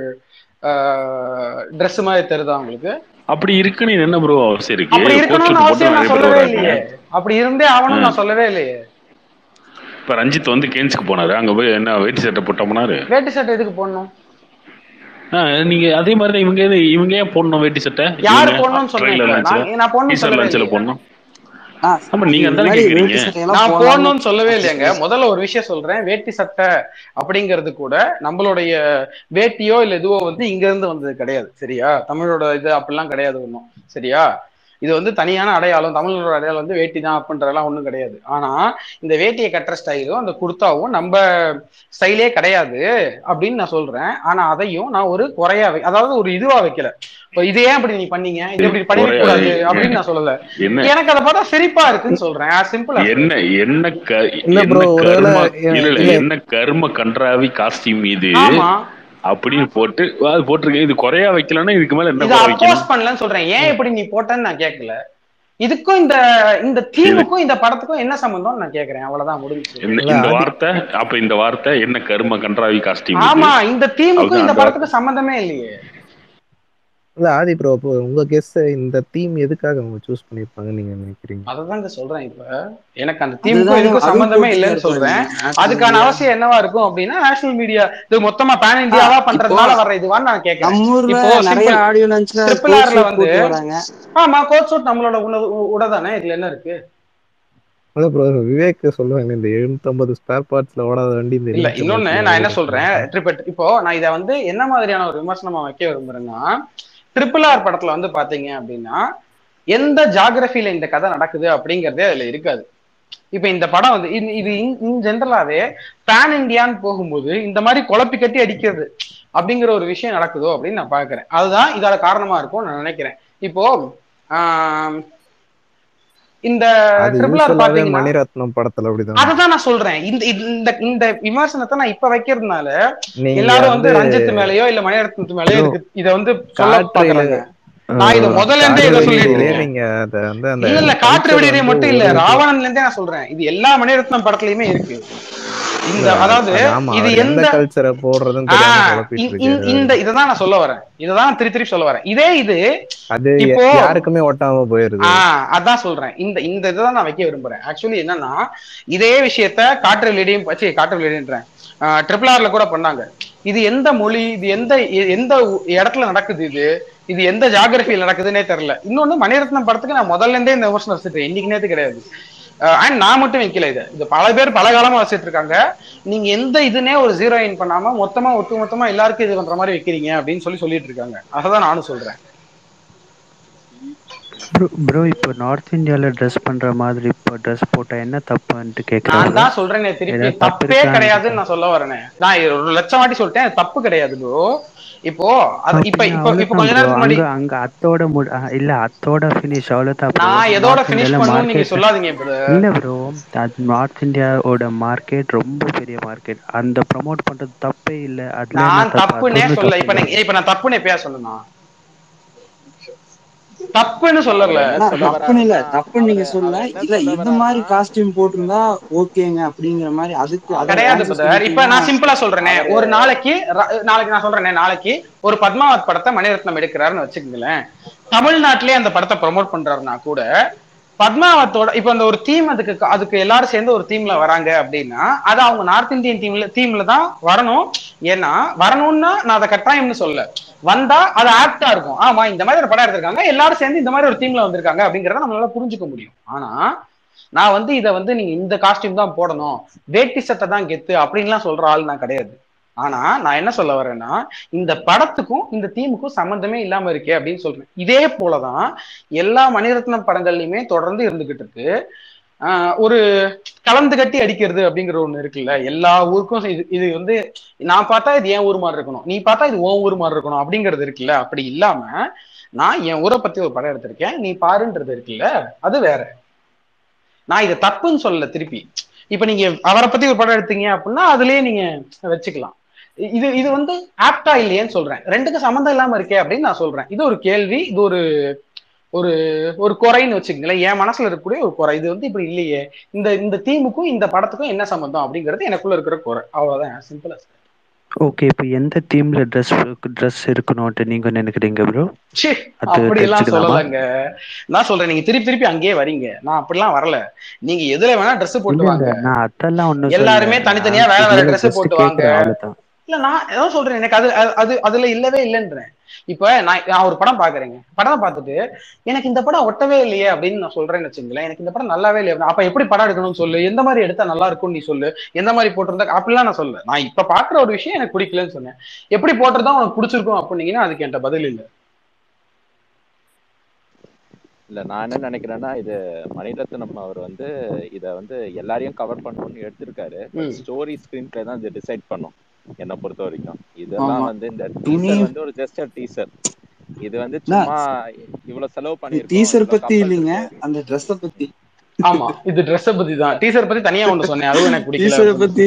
ட்ரெஸ் மாதிரி தெரியுதா உங்களுக்கு அப்படி இருக்குன்னு என்ன ப்ரோ அவசியம் இருக்கு அப்படி கோட் இருக்கணும்னு ஷூட் போட்டு அவசியம் நான் சொல்லவே நிறைய பேர் வராங்க இல்லையே அப்படி இருந்தே ஆகணும்னு நான் சொல்லவே இல்லையே இப்ப ரஞ்சித் வந்து கேன்ஸ்க்கு போனாரு அங்க போய் என்ன வேட்டி சட்டை போட்டோம்னாரு வேட்டி சட்டை எதுக்கு போடணும் ஆ, நீங்க அதே மாதிரி தான் இவங்க எது- இவங்க ஏன் போடணும் வேட்டி சட்டை யாரு இவங்க போடணும்னு சொன்னேன் ட்ரைலர் இப்ப? லான்ச்ல நான் நான் போடணும்னு டீசர் சொல்லவே லான்ச்ல இல்லையே போடணும் ஆ ஆமா நீங்க இந்த அதானே மாதிரி கேக்குறீங்க வேட்டி சட்டையெல்லாம் நான் போடலாம்னு போடணும்னு சொல்லவே இல்லையாங்க பேசுறேன் முதல்ல ஒரு விஷயம் சொல்றேன் வேட்டி சட்டை அப்படிங்கிறது கூட நம்மளுடைய வேட்டியோ இல்ல எதுவோ வந்து இங்க இருந்து வந்தது கிடையாது சரியா தமிழோட இது அப்படிலாம் கிடையாது ஒன்றும் சரியா இது வந்து தனியான அடையாளம் தமிழரோட அடையாளம் வந்து வேட்டி தான் அப்படின்றதெல்லாம் ஒன்றும் கிடையாது ஆனா இந்த வேட்டியை கட்டுற ஸ்டைலும் அந்த குர்தாவும் நம்ம ஸ்டைலே கிடையாது அப்படின்னு நான் சொல்றேன் ஆனா அதையும் நான் ஒரு குறையா வை அதாவது ஒரு இதுவா வைக்கல இப்போ இது ஏன் இப்படி நீ பண்ணீங்க இது இப்படி பண்ணிக்க கூடாது அப்படின்னு நான் சொல்லல என்ன எனக்கு அதை பார்த்தா சிரிப்பா இருக்குன்னு சொல்றேன் சிம்பிள் என்ன என்ன க- இல்ல என்ன bro, ஒருவேளை கர்ம இல்ல, இல்ல இல்ல இல்ல. என்ன கர்ம கன்றாவி காஸ்டியூம் இது ஆமா அப்படின்னு போட்டு அது போட்டிருக்கேன் இது குறையா வைக்கலன்னா இதுக்கு மேல என்ன இதை குறை வைக்கணும் அப்போஸ் பண்ணலன்னு சொல்றேன் ஏன் இப்படி நீ போட்டேன்னு நான் கேட்கல இதுக்கும் இந்த இந்த தீமுக்கும் இந்த படத்துக்கும் என்ன சம்பந்தம் நான் கேக்குறேன் அவ்வளவுதான் முடிஞ்சு என்ன இல்ல, இந்த அது- வார்த்தை அப்ப இந்த வார்த்தை என்ன கர்ம கன்றாவி காஸ்டியூம் ஆமா இந்த தீமுக்கும் இந்த அந்த- படத்துக்கும் சம்பந்தமே இல்லையே இல்ல ஆதி ப்ரோ இப்போ உங்க கெஸ் இந்த தீம் எதுக்காக அவங்க சூஸ் பண்ணிருப்பாங்கன்னு நீங்க நினைக்கிறீங்க அததாங்க சொல்றேன் இப்ப எனக்கு அந்த தீமுக்கும் அதுதான் இதுக்கும் அதுவும் சம்பந்தமே போட்டியா இல்லைன்னு இருப்பாங்க. சொல்றேன் National அதுக்கான media. அவசியம் என்னவா இருக்கும் அப்படின்னா நேஷனல் மீடியா இது மொத்தமா பேன் இந்தியாவா ஆ, பண்றதுனால இப்போ வர்ற இதுவான்னு நான் கேட்கறேன் நம்ம ஊர்ல இப்போ நிறைய simple. ஆடியோ லான்ச்ல Triple R ல வந்து- போட்டு வராங்க ஆமா கோட் சூட் நம்மளோட உணவு உடை தானே இதுல என்ன இருக்கு அதான் ப்ரோ விவேக் சொல்லுவாங்க இந்த எழுநூத்தம்பது ஸ்பேர் பார்ட்ஸ்ல ஓடாத வண்டி இந்த இல்ல 750 இன்னொன்னு ல நான் என்ன ஓடுது. சொல்றேன் ட்ரிபிள் இப்போ நான் இதை வந்து என்ன மாதிரியான ஒரு விமர்சனமா வைக்க விரும்புறேன்னா ட்ரிபிள் ஆர் படத்துல வந்து பாத்தீங்க அப்படின்னா எந்த ஜாகிரபில இந்த கதை நடக்குது அப்படிங்கறதே அதுல இருக்காது இப்ப இந்த படம் வந்து இது- இது இன் ஜென்ரலாவே பேன் இந்தியான்னு போகும்போது இந்த மாதிரி குழப்பி கட்டி அடிக்கிறது அப்படிங்கிற ஒரு விஷயம் நடக்குதோ அப்படின்னு நான் பாக்குறேன் அதுதான் இதோட காரணமா இருக்கும் நான் நினைக்கிறேன் இப்போ ஆம், இந்த அது ட்ரிபிள் ஆர் யூஸ்வலாவே பாத்தீங்கன்னா மணிரத்னம் படத்துல அப்படிதான் அததான் நான் சொல்றேன் இந்த இந்த இந்த விமர்சனத்தை நான் இப்ப வைக்கிறதுனால நீங்க எல்லாரும் வந்து ரஞ்சித் மேலயோ இல்ல மணிரத்னத்து மேலயோ இருக்கு இத வந்து சொல்ல காற்று பாக்குறாங்க நான் இத முதல்ல இருந்தே இதை காற்று சொல்லிட்டு வெளியிலே இருக்கேன் நீங்க அத வந்து அந்த இல்ல இல்ல காற்று culture வெளியிடே வந்து மட்டும் இல்ல ஒரு- ராவணன்ல இருந்தே நான் சொல்றேன் இது எல்லா மணிரத்னம் படத்துலயுமே இருக்கு இந்த இல்ல, அதாவது அது ஆமா, இது அவர் எந்த எந்த கல்ச்சரை போடுறதுன்னு ஆ, தெரியாம குழப்பிட்டு இ- இ- இருக்காரு இந்த இததான் நான் சொல்ல வரேன் இததான் நான் திருப்பி திருப்பி சொல்ல வரேன் இதே இது அது இப்போ- யாருக்குமே ஒட்டாம போயிருது ஆஹ் அதான் சொல்றேன் இந்த இந்த இதுதான் நான் வைக்க விரும்புறேன் ஆக்சுவலி என்னன்னா இதே விஷயத்த காற்று வெளியிடையும் வச்சு காற்று வெளியிடுன்றேன் ட்ரிபிள் ஆர்ல கூட பண்ணாங்க இது எந்த மொழி இது எந்த எ- எந்த உ- இடத்துல நடக்குது இது இது எந்த ஜாகிரபியில் நடக்குதுன்னே தெரியல இன்னொன்னு மணிரத்னம் படத்துக்கு நான் முதல்ல இருந்தே இந்த விமர்சனம் வச்சுட்டேன் இன்னைக்கு நேத்து கிடையாது அண்ட் நான் மட்டும் வைக்கல இது இது பல பேர் பல காலமா வச்சுட்டு இருக்காங்க நீங்க எந்த இதுனே ஒரு ஜீரோயின் பண்ணாம மொத்தமா ஒட்டு மொத்தமா எல்லாருக்கும் இது பண்ற மாதிரி வைக்கிறீங்க அப்படின்னு சொல்லி சொல்லிட்டு இருக்காங்க அதான் நானும் சொல்றேன் ப்ரோ இப்போ நார்த் இந்தியால ட்ரெஸ் பண்ற மாதிரி இப்போ ட்ரெஸ் போட்டா என்ன தப்புன்ட்டு நான் கேக்குறாங்க தான் சொல்றேனே திருப்பி ஏதாவது தப்பு தப்பே இருக்கான்னு கிடையாதுன்னு நான் சொல்ல வரேனே நான் இது ஒரு லட்சம் வாட்டி சொல்லிட்டேன் அது தப்பு கிடையாது ப்ரோ இப்போ அது இப்ப அப்படின்னா இப்ப இப்ப கொஞ்ச அவ்வளவுதான் bro. நேரத்துக்கு முன்னாடி அங்க அங்க அத்தோட முடி அஹ் இல்ல அத்தோட ஃபினிஷ் அவ்வளவுதான் bro. நான் எதோட North பினிஷ் Indiaல பண்ணணும்னு நீங்க market- சொல்லாதீங்க brother. இல்ல ப்ரோ அது நார்த் இந்தியாவோட மார்க்கெட் ரொம்ப பெரிய மார்க்கெட் அந்த ப்ரோமோட் பண்றது தப்பே இல்ல அதுல என்ன நான் தப்பு? தப்புன்னே அது ஒண்ணும் சொல்ல இப்ப தப்பு நீங்க இப்ப நான் தப்புன்னு எப்பயா சொன்னா தப்புன்னு சொல்லல ஆனா, தப்புன்னு இல்ல தப்புன்னு நீங்க சொல்ல இல்ல இந்த மாதிரி காஸ்டியூம் போட்டிருந்தா ஓகேங்க அப்படிங்கிற மாதிரி அதுக்கு அதை கிடையாது answer brother. இப்ப நான் சொல்லிட்டீங்கன்னா, சிம்பிளா சொல்றேனே ஒரு நாளைக்கு ர- நாளைக்கு நான் சொல்றேனே நாளைக்கு ஒரு பத்மாவத் படத்தை மணிரத்னம் எடுக்கிறாருன்னு வச்சுக்கோங்களேன் தமிழ்நாட்டிலே அந்த படத்தை ப்ரோமோட் பண்றாருன்னா கூட பத்மாவத்தோட இப்ப அந்த ஒரு தீம் அதுக்கு அதுக்கு எல்லாரும் சேர்ந்து ஒரு தீம்ல வராங்க அப்படின்னா அது அவங்க நார்த் இந்தியன் தீம்ல தீம்ல தான் வரணும் ஏன்னா வரணும்னா நான் அதை கட்டாயம்னு சொல்ல வந்தா அது ஆப்டா இருக்கும் ஆமா இந்த மாதிரி ஒரு படம் எடுத்திருக்காங்க எல்லாரும் சேர்ந்து இந்த மாதிரி ஒரு தீம்ல வந்திருக்காங்க அப்படிங்கறத நம்மளால புரிஞ்சுக்க முடியும் ஆனா நான் வந்து இதை வந்து நீங்க இந்த காஸ்டியூம் தான் போடணும் வேட்டி சட்டை தான் கெத்து அப்படின்லாம் சொல்ற ஆள் நான் கிடையாது ஆனா நான் என்ன சொல்ல வரேன்னா இந்த படத்துக்கும் இந்த தீமுக்கும் சம்பந்தமே இல்லாம இருக்கே அப்படின்னு சொல்றேன் இதே போலதான் எல்லா மணிரத்னம் படங்கள்லயுமே தொடர்ந்து இருந்துகிட்டு இருக்கு ஆஹ் ஒரு கலந்து கட்டி அடிக்கிறது அப்படிங்கிற ஒண்ணு இருக்குல்ல எல்லா ஊருக்கும் இது இது வந்து நான் பார்த்தா இது என் ஊர் மாதிரி இருக்கணும் நீ பார்த்தா இது உன் ஊர் மாதிரி இருக்கணும் அப்படிங்கிறது இருக்குல்ல அப்படி இல்லாம நான் என் ஊரை பத்தி ஒரு படம் எடுத்திருக்கேன் நீ பாருன்றது இருக்குல்ல அது வேற நான் இதை தப்புன்னு சொல்லல திருப்பி இப்ப நீங்க அவரை பத்தி ஒரு படம் எடுத்தீங்க அப்படின்னா அதுலயே நீங்க வச்சுக்கலாம் இ- இது இது வந்து ஆப்டா இல்லையேன்னு சொல்றேன் ரெண்டுக்கும் சம்மந்தம் இல்லாம இருக்கே அப்படின்னு நான் சொல்றேன் இது ஒரு கேள்வி இது ஒரு ஒரு ஒரு குறைன்னு வச்சுக்கங்களேன் என் மனசுல இருக்கக்கூடிய ஒரு குறை இது வந்து இப்படி இல்லையே இந்த இந்த தீமுக்கும் இந்த படத்துக்கும் என்ன சம்பந்தம் அப்படிங்கிறது எனக்குள்ள இருக்கிற குறை அவ்வளவுதான் சிம்பிளா ஓகே இப்போ எந்த தீம்ல ட்ரெஸ் ட்ரெஸ் இருக்கணும்ட்டு நீங்க நினைக்கிறீங்க ப்ரோ ச்சீ, அது அப்படி எல்லாம் தெரிஞ்சுக்கலாமா? சொல்லலங்க நான் சொல்றேன் நீங்க திருப்பி திருப்பி அங்கேயே வரீங்க நான் அப்படிலாம் வரல நீங்க எதுல வேணா Dress போட்டு இல்ல வாங்க இல்ல நான் அதெல்லாம் ஒண்ணும் எல்லாருமே சொல்லல. தனித்தனியா நான் வேற வேற இதுல Dress just போட்டு வாங்க கேக்குறேன், அவ்வளவுதான் இல்ல நான் ஏதோ சொல்றேன் எனக்கு அது அது- அது அதுல இல்லவே இல்லைன்றேன் இப்ப நான் நான் ஒரு படம் பாக்குறேங்க படத்தை பார்த்துட்டு எனக்கு இந்த படம் ஒட்டவே இல்லையே அப்படின்னு நான் சொல்றேன்னு வச்சுங்களேன் எனக்கு இந்த படம் நல்லாவே இல்லையே அப்படின்னா, அப்ப எப்படி படம் எடுக்கணும்னு சொல்லு எந்த மாதிரி எடுத்தா நல்லா இருக்கும்னு நீ சொல்லு எந்த மாதிரி போட்டிருந்தா அப்படிலாம் நான் சொல்ல நான் இப்ப பாக்குற ஒரு விஷயம் எனக்கு பிடிக்கலன்னு சொன்னேன் எப்படி போட்டிருந்தா உனக்கு பிடிச்சிருக்கும் அப்படின்னீங்கன்னா அதுக்கு என்கிட்ட பதில் இல்லை இல்ல நான் என்ன நினைக்கிறேன்னா இது மணிரத்னம் அவர் வந்து இத வந்து எல்லாரையும் கவர் பண்ணணும்னு எடுத்திருக்காரு ம். ஸ்டோரி ஸ்கிரீன் பிளே தான் இது டிசைட் பண்ணும் என்ன பொறுத்த வரைக்கும் இதெல்லாம் ஆமா. வந்து இந்த துணி- டீசர் வந்து ஒரு ஜஸ்ட் டீசர் இது வந்து சும்மா இவ்வளவு செலவு பண்ணிருக்கோம் டீசர் இவ்வளவு பத்தி couples இல்லைங்க இருக்கு. அந்த ட்ரெஸ்ஸ பத்தி ஆமா இது ட்ரெஸ் பத்தி தான் டீசர் பத்தி தனியா ஒண்ணு சொன்னேன் அதுவும் எனக்கு பிடிக்கல டீசரை பத்தி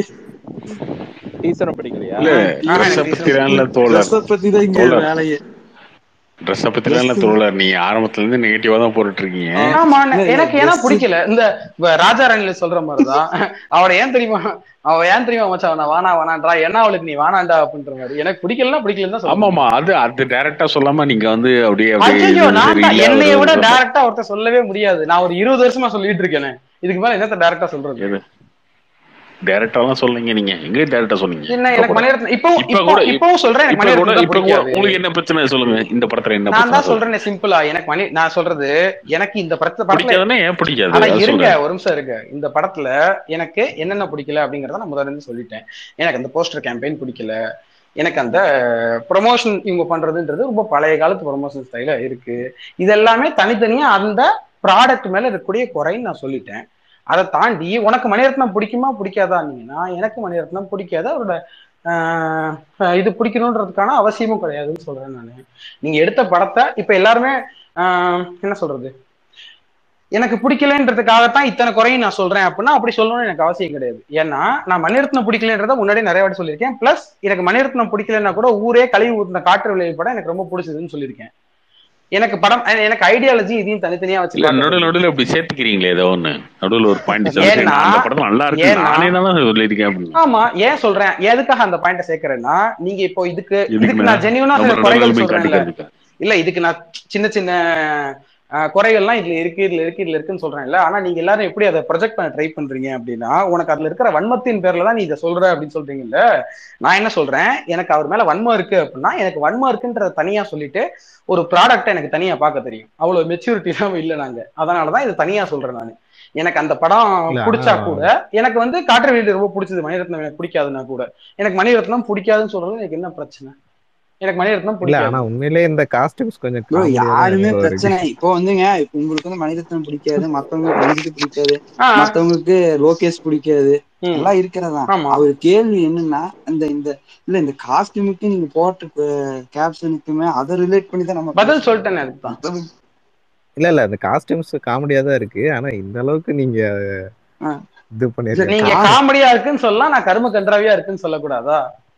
டீசரும் பிடிக்கலையா இல்ல ஆ, ட்ரெஸ்ஸ எனக்கு பத்திலாம் இல்ல தோழர் ட்ரெஸ்ஸ பத்தி தான் இங்க தோழர். வேலையே ட்ரெஸ்ஸ பத்திலாம் இல்ல தோழர் நீங்க ஆரம்பத்துல இருந்து நெகட்டிவா தான் போட்டுட்டு இருக்கீங்க ஆமா இல்ல, இல்ல, எனக்கு ஏன்னா dress- பிடிக்கல இந்த இப்ப ராஜா ராணில சொல்ற மாதிரிதான் அவளை ஏன் தெரியுமா அவ ஏன் தெரியுமா மச்சான் அவனை வானா வானான்றா என்ன அவளுக்கு நீ வானாண்டா அப்படின்ற மாதிரி எனக்கு பிடிக்கலன்னா பிடிக்கலன்னு தான் ஆமா சொல்லுவாங்க ஆமா அது அது டைரக்டா சொல்லாம நீங்க வந்து அப்படியே அப்படியே ஐயோ இது நான் சரியில்லை, என்னைய அது விட இது டைரக்டா ஒருத்தர் சொல்லவே முடியாது நான் ஒரு இருபது வருஷமா சொல்லிட்டு இருக்கேனே இதுக்கு மேல என்னத்த டைரக்டா சொல்றது எது டைரக்டாலாம் சொல்லுங்க நீங்க எங்க டைரக்டா சொன்னீங்க என்ன இப்ப எனக்கு கூட. மணிரத்னம் இப்போ இப்ப இப்போ கூட இப்பவும் சொல்றேன் எனக்கு இப்ப கூட மணிரத்னம் இப்ப கூட பிடிக்காது உங்களுக்கு என்ன பிரச்சனை சொல்லுங்க இந்த படத்துல என்ன நான் பிரச்சனை தான் சொல்லுங்க. சொல்றேன் சிம்பிளா எனக்கு மணி நான் சொல்றது எனக்கு இந்த படத்துல படத்துல பிடிக்காதுன்னா ஏன் பிடிக்காது ஆனா அது இருங்க சொல்றேன் ஒரு நிமிஷம் இருங்க இந்த படத்துல எனக்கு என்னென்ன பிடிக்கல அப்படிங்கறத நான் முதல்ல இருந்து சொல்லிட்டேன் எனக்கு அந்த போஸ்டர் கேம்பெயின் பிடிக்கல எனக்கு அந்த ப்ரொமோஷன் இவங்க பண்றதுன்றது ரொம்ப பழைய காலத்து ப்ரொமோஷன் ஸ்டைல இருக்கு இது எல்லாமே தனித்தனியா அந்த ப்ராடக்ட் மேல இருக்கக்கூடிய குறைன்னு நான் சொல்லிட்டேன் அதை தாண்டி உனக்கு மணிரத்னம் பிடிக்குமா பிடிக்காதான்னீங்கன்னா எனக்கு மணிரத்னம் பிடிக்காத அவரோட ஆஹ், இது பிடிக்கணுன்றதுக்கான அவசியமும் கிடையாதுன்னு சொல்றேன் நான் நீங்க எடுத்த படத்தை இப்ப எல்லாருமே ஆஹ், என்ன சொல்றது எனக்கு பிடிக்கலன்றதுக்காகத்தான் இத்தனை குறையும் நான் சொல்றேன் அப்படின்னா அப்படி சொல்லணும்னு எனக்கு அவசியம் கிடையாது ஏன்னா நான் மணிரத்னம் பிடிக்கலன்றத முன்னாடி நிறைய வாட்டி சொல்லியிருக்கேன் பிளஸ் எனக்கு மணிரத்னம் பிடிக்கலன்னா கூட ஊரே கழுவி ஊத்தின காற்று விளைவு படம் எனக்கு ரொம்ப பிடிச்சதுன்னு சொல்லியிருக்கேன் எனக்கு படம் எனக்கு ஐடியாலஜி இதையும் தனித்தனியா வச்சு இல்ல பார்க்கறது. நடுவில் நடுவில் இப்படி சேர்த்துக்கிறீங்களே ஏதோ ஒண்ணு நடுவில் ஒரு பாயிண்ட் ஏன்னா- அந்த படம் நல்லா இருக்கு ஏன்னா- நானே தான் சொல்லியிருக்கேன் அப்படின்னு ஆமா ஏன் சொல்றேன் எதுக்காக அந்த பாயிண்ட சேர்க்கறேன்னா நீங்க இப்போ இதுக்கு இதுக்கு இதுக்கு நான் ஜெனியூனா நம்ம சில ரெண்டு குறைகள் நாளுமே சொல்றேன்ல காட்டிக்கிறதுக்கு இல்ல இதுக்கு நான் சின்ன சின்ன அஹ், குறைகள்லாம் இதுல இருக்கு இதுல இருக்கு இதுல இருக்குன்னு சொல்றேன்ல ஆனா நீங்க எல்லாரும் எப்படி அதை ப்ரொஜெக்ட் பண்ண ட்ரை பண்றீங்க அப்படின்னா உனக்கு அதுல இருக்கிற வன்மத்தின் பேர்ல தான் நீ இதை சொல்ற அப்படின்னு சொல்றீங்கல்ல நான் என்ன சொல்றேன் எனக்கு அவர் மேல வன்மம் இருக்கு அப்படின்னா எனக்கு வன்மம் இருக்குன்றத தனியா சொல்லிட்டு ஒரு ப்ராடக்ட்டை எனக்கு தனியா பார்க்க தெரியும் அவ்வளவு மெச்சூரிட்டி எல்லாம் இல்ல நாங்க அதனாலதான் இது தனியா சொல்றேன் நான் எனக்கு அந்த படம் இல்ல, பிடிச்சா ஆனா- கூட எனக்கு வந்து காற்று வெளியில ரொம்ப பிடிச்சது மணிரத்னம் எனக்கு பிடிக்காதுன்னா கூட எனக்கு மணிரத்னம் பிடிக்காதுன்னு சொல்றது எனக்கு என்ன பிரச்சனை எனக்கு மணிரத்னம் இல்ல பிடிக்காது ஆனா உண்மையிலேயே இந்த காஸ்டியூம்ஸ் கொஞ்சம் ப்ரோ comedy-ஆ தான் யாருமே bro இருக்கு. பிரச்சனை இப்போ வந்துங்க இப்போ உங்களுக்கு வந்து மணிரத்னம் பிடிக்காது மத்தவங்களுக்கு ரஞ்சித் பிடிக்காது ஆ, மத்தவங்களுக்கு லோகேஷ் பிடிக்காது ம். எல்லாம் இருக்கிறதா ஆமா. அவர் கேள்வி என்னன்னா இந்த இந்த இல்ல இந்த காஸ்டியூமுக்கு நீங்க போட்ட கேப்ஷனுக்குமே அதை ரிலேட் பண்ணி தான் நம்ம பதில் சொல்லிட்டேனே அதுதான் பேசணும். இல்ல இல்ல இந்த காஸ்டியூம்ஸ் காமெடியா தான் இருக்கு ஆனா இந்த அளவுக்கு நீங்க ஆ. இது பண்ணிருக்கீங்க நீங்க காமெடியா இருக்குன்னு சொல்லலாம் நான் கரும கன்றாவியா இருக்குன்னு சொல்லக்கூடாதா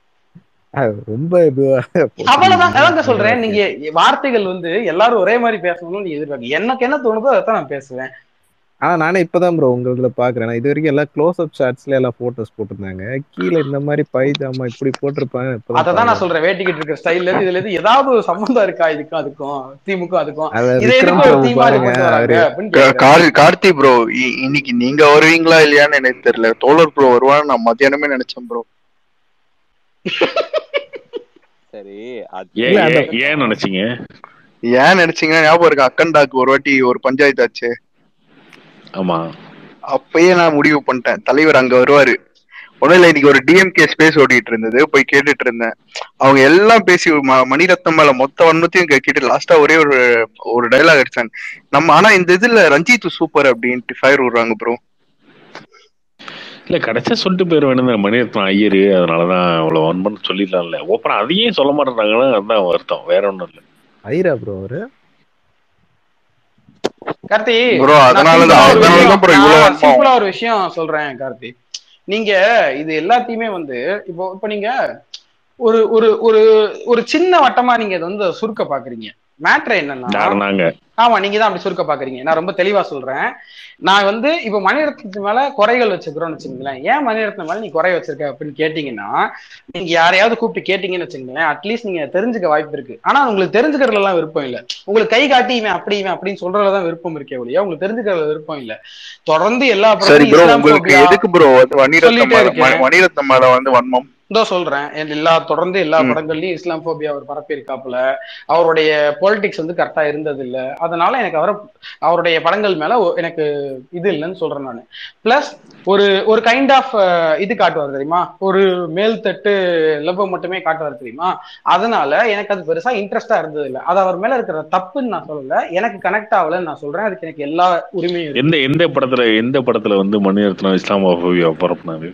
ரொம்ப இதுவா அவ்வளவுதான் அதாங்க சொல்றேன் நீங்க வார்த்தைகள் வந்து எல்லாரும் ஒரே மாதிரி பேசணும்னு நீங்க எதிர்பார்க்க எனக்கு என்ன தோணுதோ அதான் நான் பேசுவேன் ஆனா நானே இப்பதான் ப்ரோ உங்க இதுல பாக்குறேன் நான் இது வரைக்கும் எல்லாம் க்ளோஸ் அப் ஷாட்ஸ்ல எல்லாம் போட்டோஸ் போட்டிருந்தாங்க கீழே இந்த மாதிரி பைஜாமா இப்படி போட்டிருப்பாங்க இப்பதான் அததான் நான் பாக்குறேன். சொல்றேன் வேட்டிக்கிட்டு இருக்கிற ஸ்டைல்ல இருந்து இதுல இருந்து ஏதாவது ஒரு சம்பந்தம் இருக்கா இதுக்கும் அதுக்கும் திமுக அதுக்கும் அத இதை விக்ரம் எதுக்கு ஒரு பிரபு தீமா பாருங்க கொண்டு வராங்க அவரு அப்படின்னு கா- கேக்குறேன். கார் கார்த்தி ப்ரோ இன்னைக்கு நீங்க வருவீங்களா இல்லையான்னு எனக்கு தெரியல தோழர் ப்ரோ வருவான்னு நான் மத்தியானமே நினைச்சேன் ப்ரோ சரி அது ஏன் இல்ல, அந்த- ஏன் ஏன் நினைச்சீங்க ஏன் நினைச்சீங்கன்னா ஞாபகம் இருக்கு அக்கண்டாக்கு ஒரு வாட்டி ஒரு பஞ்சாயத்து ஆச்சு ஆமா அப்பயே நான் முடிவு பண்ணிட்டேன் தலைவர் அங்க வருவாரு ஒன்றும் இல்லை இன்னைக்கு ஒரு டிஎம்கே ஸ்பேஸ் ஓடிட்டு இருந்தது போய் கேட்டுட்டு இருந்தேன் அவங்க எல்லாம் பேசி ம- மணிரத்னம் மேல மொத்த வன்மத்தையும் கேட்டு லாஸ்டா ஒரே ஒரு ஒரு டைலாக் அடிச்சாங்க நம்ம ஆனா இந்த இதுல ரஞ்சித் சூப்பர் அப்படின்ட்டு ஃபயர் விடுறாங்க ப்ரோ இல்ல கடைசியா சொல்லிட்டு போயிட வேணும் மணிரத்னம் ஐயரு அதனாலதான் அவ்வளவு ஒன் சொல்லிடலாம்ல ஓப்பனா அதையும் சொல்ல மாட்டேங்கிறாங்கன்னா அதுதான் வருத்தம் வேற ஒண்ணும் இல்ல ஐரா ப்ரோ அவரு கார்த்தி Bro, நான் அதனாலதான்- simple ஆ ஒரு அதனாலதான் bro விஷயம் இவ்வளவு நான் வன்மம். simple ஆ ஒரு விஷயம் சொல்றேன் கார்த்தி நீங்க இது எல்லாத்தையுமே வந்து இப்போ இப்போ நீங்க ஒரு ஒரு ஒரு ஒரு சின்ன வட்டமா நீங்க இதை வந்து சுருக்க பாக்குறீங்க மேட்ரு என்னன்னா யாருனாங்க ஆமா நீங்க தான் அப்படி சுருக்க பாக்குறீங்க நான் ரொம்ப தெளிவா சொல்றேன் நான் வந்து இப்ப மணிரத்னத்து மேல குறைகள் வச்சுக்கிறோம்னு வச்சுக்கோங்களேன் ஏன் மணிரத்னம் மேல நீ குறை வச்சிருக்க அப்படின்னு கேட்டீங்கன்னா நீங்க யாரையாவது கூப்பிட்டு கேட்டீங்கன்னு வச்சுக்கோங்களேன் அட்லீஸ்ட் நீங்க தெரிஞ்சுக்க வாய்ப்பு இருக்கு ஆனா உங்களுக்கு தெரிஞ்சுக்கிறதுல எல்லாம் விருப்பம் இல்ல உங்களுக்கு கை காட்டி இவன் அப்படி இவன் அப்படின்னு சொல்றதுலதான் விருப்பம் இருக்கே ஒழிய உங்களுக்கு தெரிஞ்சுக்கிறதுல விருப்பம் இல்ல தொடர்ந்து எல்லா சரி படமும் ப்ரோ உங்களுக்கு இஸ்லாமோபியா எதுக்கு ப்ரோ மணிரத்னம் சொல்லிட்டே மேல இருக்கேன். ம- மணிரத்னம் மேல வந்து வன்மம் இதோ சொல்றேன் என் எல்லா தொடர்ந்து எல்லா ம். படங்கள்லயும் இஸ்லாம் போபியா அவர் பரப்பியிருக்காப்புல அவருடைய பொலிட்டிக்ஸ் வந்து கரெக்டா இருந்தது இல்ல அதனால எனக்கு அவரை அவருடைய படங்கள் மேல ஒ- எனக்கு இது இல்லைன்னு சொல்றேன் நான் பிளஸ் ஒரு ஒரு கைண்ட் ஆஃப் இது காட்டுவார் தெரியுமா ஒரு மேல் தட்டு லவ் மட்டுமே காட்டுவார் தெரியுமா அதனால எனக்கு அது பெருசா இன்ட்ரெஸ்டா இருந்தது இல்ல அது அவர் மேல இருக்கிற தப்புன்னு நான் சொல்லல எனக்கு கனெக்ட் ஆகலன்னு நான் சொல்றேன் அதுக்கு எனக்கு எல்லா உரிமையும் இருக்கு எந்த எந்த படத்துல எந்த படத்துல வந்து மணிரத்னம் இஸ்லாமோபியா பரப்புனாரு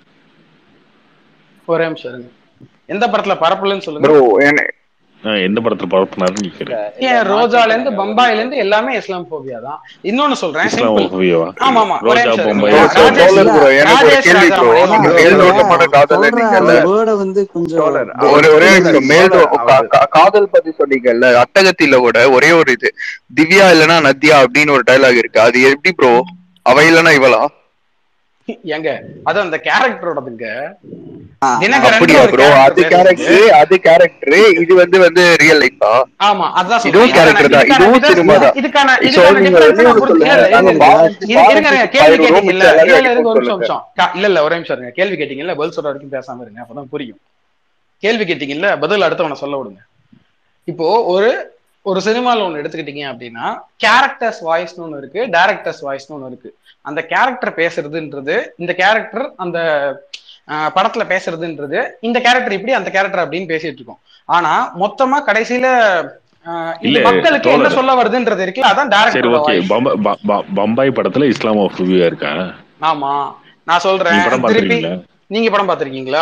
ஒரே நிமிஷம் இருங்க எந்த படத்துல பரப்பலன்னு சொல்லுங்க ப்ரோ என்ன ஆஹ் எந்த படத்துல பரப்புனாருன்னு கேட்கிறேன் ஏன் ரோஜால இருந்து பம்பாயில இருந்து எல்லாமே இஸ்லாம் போபியா தான் இன்னொன்னு சொல்றேன் சிம்பிள் இஸ்லாமோபியாவா ஆமா ஆமா ஒரே ரோஜா நிமிஷம் பொம்மை இருங்க. ஸோ ராஜேஷ் தோழர் ப்ரோ எனக்கு ஒரு ராஜேஷ் கேள்வி ப்ரோ ராஜாமணி நீங்க அவர்கள் மேல்தோட்டமான காதல் சொல்ற நீங்கல்ல அந்த வேர்டை வந்து கொஞ்சம் தோழர் ஒரு ஒரே அவர் நிமிஷம் மேல்தோ தோழர் கா- அவர் கா- காதல் பத்தி சொன்னீங்கல்ல அட்டகத்தில கூட ஒரே ஒரு இது திவ்யா இல்லனா நதியா அப்படின்னு ஒரு டயலாக் இருக்கு அது எப்படி ப்ரோ அவ இல்லனா இவளா ஏங்க அது அந்த கேரக்டரோடதுங்க ஆ, தினகரன் அப்படியா ஒரு ப்ரோ அது கேரக்டர் பேசுறது கேரக்டர் அது கேரக்டர் இது வந்து வந்து ரியல் லைஃபா ஆமா அதான் இதுவும் சொல்றேன் இதுக்கான கேரக்டர் தான் இதுக்கான இதுவும் வித- சினிமா தான் இதுக்கான சோ இதுக்கான நீங்க டிஃபரன்ஸ் வெளியே நான் ஒரு புரிஞ்சு சொல்லுங்க இல்ல நாங்க இருங்க பாரஞ்சி இரு- இருங்க பாரஞ்சி கேள்வி ஆயிரம் ரூபா கேட்டீங்கல்ல மிச்சம் எல்லாரும் இல்ல இல்ல அடிப்போம் இருங்க ஒரு சொல்லுங்க நிமிஷம் கா- இல்ல இல்ல ஒரே நிமிஷம் இருங்க கேள்வி கேட்டீங்கல்ல பதில் சொல்ற வரைக்கும் பேசாம இருங்க அப்பதான் புரியும் கேள்வி கேட்டீங்கல்ல பதில் அடுத்தவனை சொல்ல விடுங்க இப்போ ஒரு ஒரு சினிமால ஒண்ணு எடுத்துக்கிட்டீங்க அப்படின்னா கேரக்டர்ஸ் வாய்ஸ்னு ஒண்ணு இருக்கு டேரக்டர்ஸ் வாய்ஸ்னு ஒண்ணு இருக்கு அந்த கேரக்டர் பேசுறதுன்றது இந்த கேரக்டர் அந்த ஆஹ், படத்துல பேசுறதுன்றது இந்த கேரக்டர் இப்படி அந்த கேரக்டர் அப்படின்னு பேசிட்டு இருக்கோம் ஆனா மொத்தமா கடைசியில ஆஹ், இது இல்ல மக்களுக்கு என்ன தோழர் சொல்ல வருதுன்றது இருக்குல்ல அதான் சரி டேரக்டரோட ஓகே வாய்ஸ் பம்பாய் படத்துல இஸ்லாமோபியா இருக்கா ஆமா நான் நீங்க சொல்றேன் படம் திருப்பி பாத்திருக்கீங்களா நீங்க படம் பாத்திருக்கீங்களா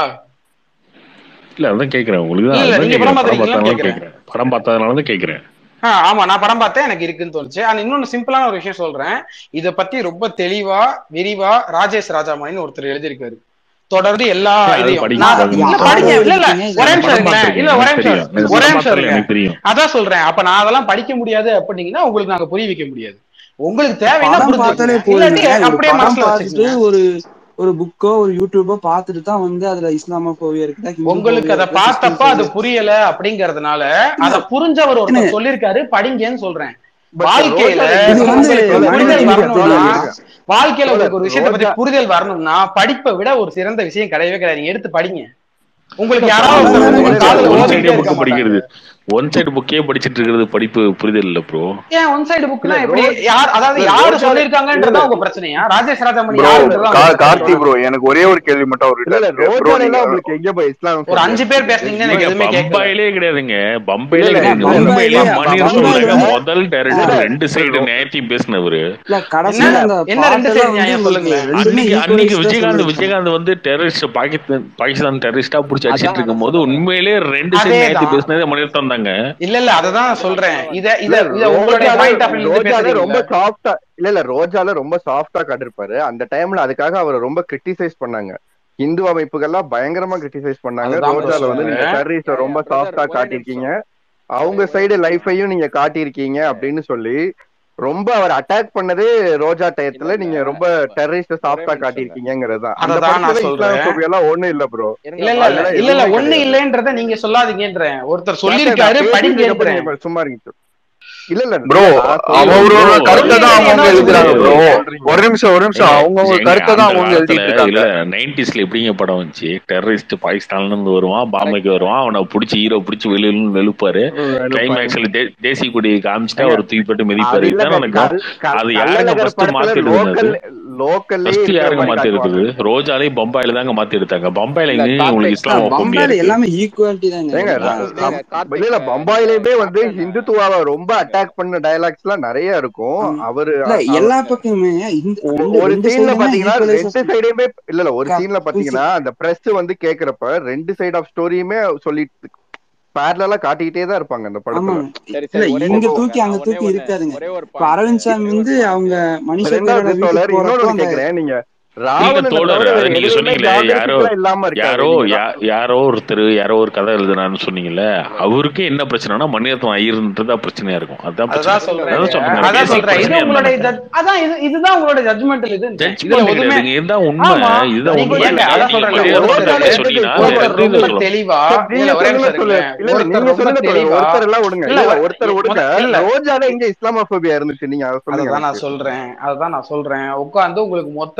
இல்ல அதான் கேக்குறேன் உங்களுக்கு தான் இல்ல இல்ல அதான் நீங்க கேக்குறேன் படம் படம் பாத்திருக்கீங்களான்னு பார்த்ததுனால கேக்குறேன் கேக்குறேன் படம் பார்த்ததுனால தான் கேக்குறேன் ஆ, ஆமா நான் படம் பார்த்தேன் எனக்கு இருக்குன்னு தோணுச்சு ஆனா இன்னொன்னு சிம்பிளான ஒரு விஷயம் சொல்றேன் இத பத்தி ரொம்ப தெளிவா விரிவா ராஜேஷ் ராஜாமணின்னு ஒருத்தர் எழுதியிருக்காரு தொடர்ந்து எல்லா அது இதையும் படிக்க நான் பாருங்க இல்ல யாரோ படிங்க இல்ல இல்ல எழுதிருக்கீங்க ஒரே நான் நிமிஷம் படம் இருங்களேன் இல்ல பார்த்திருக்கேன் ஒரே எனக்கு தெரியும் எனக்கு நிமிஷம் ஒரே படம் நிமிஷம் பார்த்ததுல இருங்க எனக்கு தெரியும் அதான் சொல்றேன் அப்ப நான் அதெல்லாம் படிக்க முடியாது அப்படின்னீங்கன்னா உங்களுக்கு நாங்க புரிய வைக்க முடியாது உங்களுக்கு தேவைன்னா படம் பார்த்தாலே புரிஞ்சுக்கங்க இல்லாட்டி போதுங்க ஒரு அப்படியே படம் மனசுல பார்த்துட்டு வச்சுக்கோங்க ஒரு ஒரு புக்கோ ஒரு யூடியூபோ பார்த்துட்டு தான் வந்து அதுல இஸ்லாம போவியா இருக்குதா ஹிந்து உங்களுக்கு போவியா அத இருக்குதா கிறிஸ்டின் பார்த்தப்ப அது போவியா புரியல அப்படிங்கறதுனால இல்ல அத புரிஞ்சவர் என்ன ஒருத்தர் சொல்லியிருக்காரு படிங்கன்னு சொல்றேன் பட் வாழ்க்கையில ரோஜால இது வந்து உங்களுக்கு தோழர் புரிதல் மனித இருங்க வரணும்னா தோழர் இயக்கத்துல இருங்க வாழ்க்கையில தோழர் உங்களுக்கு ஒரு விஷயத்தை பத்தி ரோஜா புரிதல் வரணும்னா படிப்பை விட ஒரு சிறந்த விஷயம் கிடையவே கிடையாது நீங்க எடுத்து படிங்க உங்களுக்கு இல்ல யாராவது படம் ஒருத்தர் அதான் வந்து தானே உங்க ஒன் காதுல சைடே ஓதிக்கிட்டே புக் இருக்க படிக்கிறது மாட்டாங்க ஒன் சைடு புக்கே படிச்சிட்டு இருக்கிறது படிப்பு புரிதல் இல்ல ப்ரோ ஏன் ஒன் சைடு இல்ல புக்னா எப்படி ரோஜ் யார் அதாவது இல்ல யாரு ரோஜால இல்ல சொல்லியிருக்காங்கன்றதா இல்ல உங்க பிரச்சனையா ராஜேஷ் ராஜாமணி ப்ரோ யாருன்றதா கா உங்களுக்கு கார்த்தி பிரச்சனையா ப்ரோ எனக்கு ஒரே ஒரு கேள்வி மட்டும் இல்ல அவர்கிட்ட இல்ல இருக்கு ப்ரோ ரோஜால நீங்க எல்லாம் உங்களுக்கு எங்க போய் இஸ்லாம் ஒரு போபியா அஞ்சு பேர் இருக்குது பேசுனீங்கன்னா எனக்கு ஏங்க எதுவுமே கேட்கல பம்பாயிலே கிடையாதுங்க இல்ல பம்பாயிலே இல்ல கிடையாது இல்ல உண்மையிலே பம்பாயிலே மணிரத்னம் பம்பாயில தாங்க வந்து முதல் இல்ல டைரக்டர் ரெண்டு இல்ல சைடு ரோ நேர்த்தியும் பேசினவரு இல்ல என்ன கடைசியில என்ன அந்த என்ன ரெண்டு பாட்டெல்லாம் சைடு வந்து நியாயம் உங்களுக்கு சொல்லுங்களேன் ரெண்டுமே அன்னைக்கு அன்னைக்கு ஈக்குவலைஸ்டா விஜயகாந்த் சொல்லிருக்காங்க விஜயகாந்த் வந்து டெரரிஸ்ட் பாகிஸ்தான் பாகிஸ்தான் டெரரிஸ்டா புடிச்சு அடிச்சிட்டு அதான் இருக்கும் அதான் போது சொல்ல வரேன் உண்மையிலே ரெண்டு சைடு நேர்த்தி அதேதான் பேசினதே மணிரத்னம் தாங்க இல்ல இல்ல அததான் நான் அதுதான் சொல்றேன் சொல்ல இத வந்தேன் இத இல்ல இத உங்களுடைய ரோஜால பாயிண்ட் ஆஃப் வியூல இருந்து ரோஜால ரொம்ப பேசுறீங்கல்ல சாஃப்டா இல்ல இல்ல ரோஜால ரொம்ப சாஃப்டா காட்டிருப்பாரு அந்த டைம்ல அதுக்காக அவரை ரொம்ப கிரிட்டிசைஸ் பண்ணாங்க இந்து அமைப்புகள்லாம் பயங்கரமா கிரிட்டிசைஸ் பண்ணாங்க அதுதான் bro ரோஜால வந்து நீங்க சொல்றேன் டெரரிஸ்ட யா யா ரொம்ப பிரதர் சாஃப்டா ஒரே காட்டியிருக்கீங்க நிமிஷம் அவங்க ஒரே சைடு ஒரே நிமிஷம் லைஃபையும் நீங்க காட்டியிருக்கீங்க யா யா அப்படின்னு சொல்லி ரொம்ப அவர் அட்டாக் பண்ணதே ரோஜா இல்ல டயத்துல இல்ல நீங்க ரொம்ப இப்ப டெரரிஸ்ட ஒரே சாஃப்டா நிமிஷங்க காட்டியிருக்கீங்கிறது தான் அந்த அததான் நான் படத்துல சொல்றேன் இஸ்லாமோபியா எல்லாம் ஒண்ணும் இல்ல ப்ரோ இருங்க இல்ல இல்ல இல்ல அதெல்லாம் இல்ல இல்ல எதுவுமே ஒண்ணு கிடையாது இல்லைன்றத நீங்க சொல்லாதீங்கன்றேன் ஒருத்தர் கேட்டேன் நான் சொல்லியிருக்காரு பேசிட்டு இருக்கப்ப படிங்கன்றேன் நீங்க சும்மா இருங்க இல்ல இல்ல ப்ரோ இல்ல நான் இல்ல சொல்றது ப்ரோ அவரோட கருத்தை தான் சொல்லிருக்காரு அவங்க என்ன எழுதுறாங்க சொல்றது ப்ரோ சொல்றீங்க ஒரு நிமிஷம் ஒரு நிமிஷம் ஏங்க அவங்க எங்க கருத்தை அந்த தான் அவங்க காலத்துல எழுதிட்டு இருக்காங்க இல்ல நைன்டிஸ்ல எப்படிங்க படம் வந்துச்சு டெரரிஸ்ட் பாகிஸ்தான்ல இருந்து வருவான் கரெக்ட் பாம்பேக்கு வருவான் அவனை பிடிச்சி ஹீரோ பிடிச்சி வெளியில வெளுப்பாரு வெளுப்பாரு கிளைமேக்ஸ்ல தேசிய கொடி காமிச்சிட்டா ஏங்க ஒரு தூக்கி போட்டு அது மிதிப்பாரு இல்லங்க இதுதான் நடக்கும் கல் கல் அது யாருங்க கள்ளழகர் ஃபர்ஸ்ட் படத்துல மாத்தி எடுத்தது லோக்கல் அது லோக்கல்லே ஃபர்ஸ்ட் இருக்கிற யாருங்க மாதிரி மாத்தி காட்டுவாங்க எடுத்தது ரோஜாலையும் பம்பாயில தாங்க மாத்தி எடுத்தாங்க பம்பாயில இல்ல எங்க உங்களுக்கு கார்த்திக் இஸ்லாமோபியா பம்பாயில இருக்கு எல்லாமே ஈக்குவாலிட்டி தாங்க ஏங்க எல்லா ர- ஏங்க ரம்- கார்த்திக் இல்ல இல்ல அஹ், பம்பாயிலேயுமே வந்து கேப்டன் ஹிந்துத்துவாவை ரொம்ப இல்ல அட்டாக் பண்ண டயலாக்ஸ் எல்லாம் நிறைய இருக்கும் ஆமா அவரு இல்ல அ- அவ- எல்லா இல்ல பக்கமுமே இந்த ஒ- ரெண்டு ஒரு ரெண்டு சீன்ல சைடுமே பாத்தீங்கன்னா ஈக்குவலைஸா ரெண்டு சைடையுமே இல்ல இல்ல ஒரு சீன்ல புரிச்சு பாத்தீங்கன்னா அந்த பிரஸ் வந்து கேக்குறப்ப ரெண்டு சைடு ஆஃப் ஸ்டோரியுமே சொல்லிட்டு பேரலா காட்டிக்கிட்டே தான் இருப்பாங்க அந்த படத்துல ஆமாங்க சரி இல்ல சரி ஒரே இங்க நிமிஷங்க தூக்கி நான் அங்க ஒன்னே தூக்கி ஒண்ணு இருக்காதுங்க ஒரே ஒரு இப்ப அரவிந்த் பாயிண்ட் சாமி ஒரே ஒரு வந்து அவங்க பாயிண்ட் மனிஷா ரெண்டாவது கொய்ராலா வீட்டுக்கு தோழர் இன்னொன்னு போறப்போ ஒண்ணு அந்த கேக்குறேன் நீங்க இல்ல ராவணனை தோழர் தவிர அதை வேற நீங்க எதுலயுமே சொன்னீங்களே யாரோ ஜாகிரபிக்கலா இல்லாம இருக்காது யாரோ நீங்க யா- யாரோ ஒருத்தர் யாரோ ஒரு கதை எழுதுனான்னு சொன்னீங்கல்ல அவருக்கு என்ன பிரச்சனைனா மணிரத்னம் ஐயர்ன்றதா பிரச்சனையா இருக்கும் அதான் பிரச்சனை அதான் சொல்றேன் அதான் சொல்றேன் அதான் பேசிக் சொல்றேன் இது பிரச்சனையா உங்களுடைய இருந்தாங்க judge- அதான் இது இதுதான் உங்களுடைய ஜட்மெண்டல் இது இதுல ஜட்ஜ்மெண்ட் எதுவுமே கிடையாதுங்க இதுதான் உண்மை ஆமா இதுதான் நீங்க உண்மை ஏங்க நீங்க அதான் நீங்க சொல்றேன் மணிரத்னம் ஒருத்தர் பத்தி எடுத்துட்டு சொன்னீங்கன்னா போங்க அது ஒருத்தர் எப்படி ரொம்ப சொல்லும் தெளிவா சரி, இல்ல நீங்க ஒரே சொல்லுங்க நிமிஷம் சொல்லு இருங்க இல்ல இல்ல ஒருத்தர் நீங்க ரொம்ப சொல்லுங்க தோழர் தெளிவா ஒருத்தர் எல்லாம் விடுங்க இல்ல இல்ல இல்ல ஒ- ஒருத்தர் முத விடுங்க இல்ல ரோஜால எங்க இஸ்லாமோபோபியா இருந்துச்சு நீங்க அதை சொல்லுங்க அததான் நான் எனக்கு சொல்றேன் அததான் நான் சொல்றேன் உட்காந்து உங்களுக்கு மொத்தத்தையும்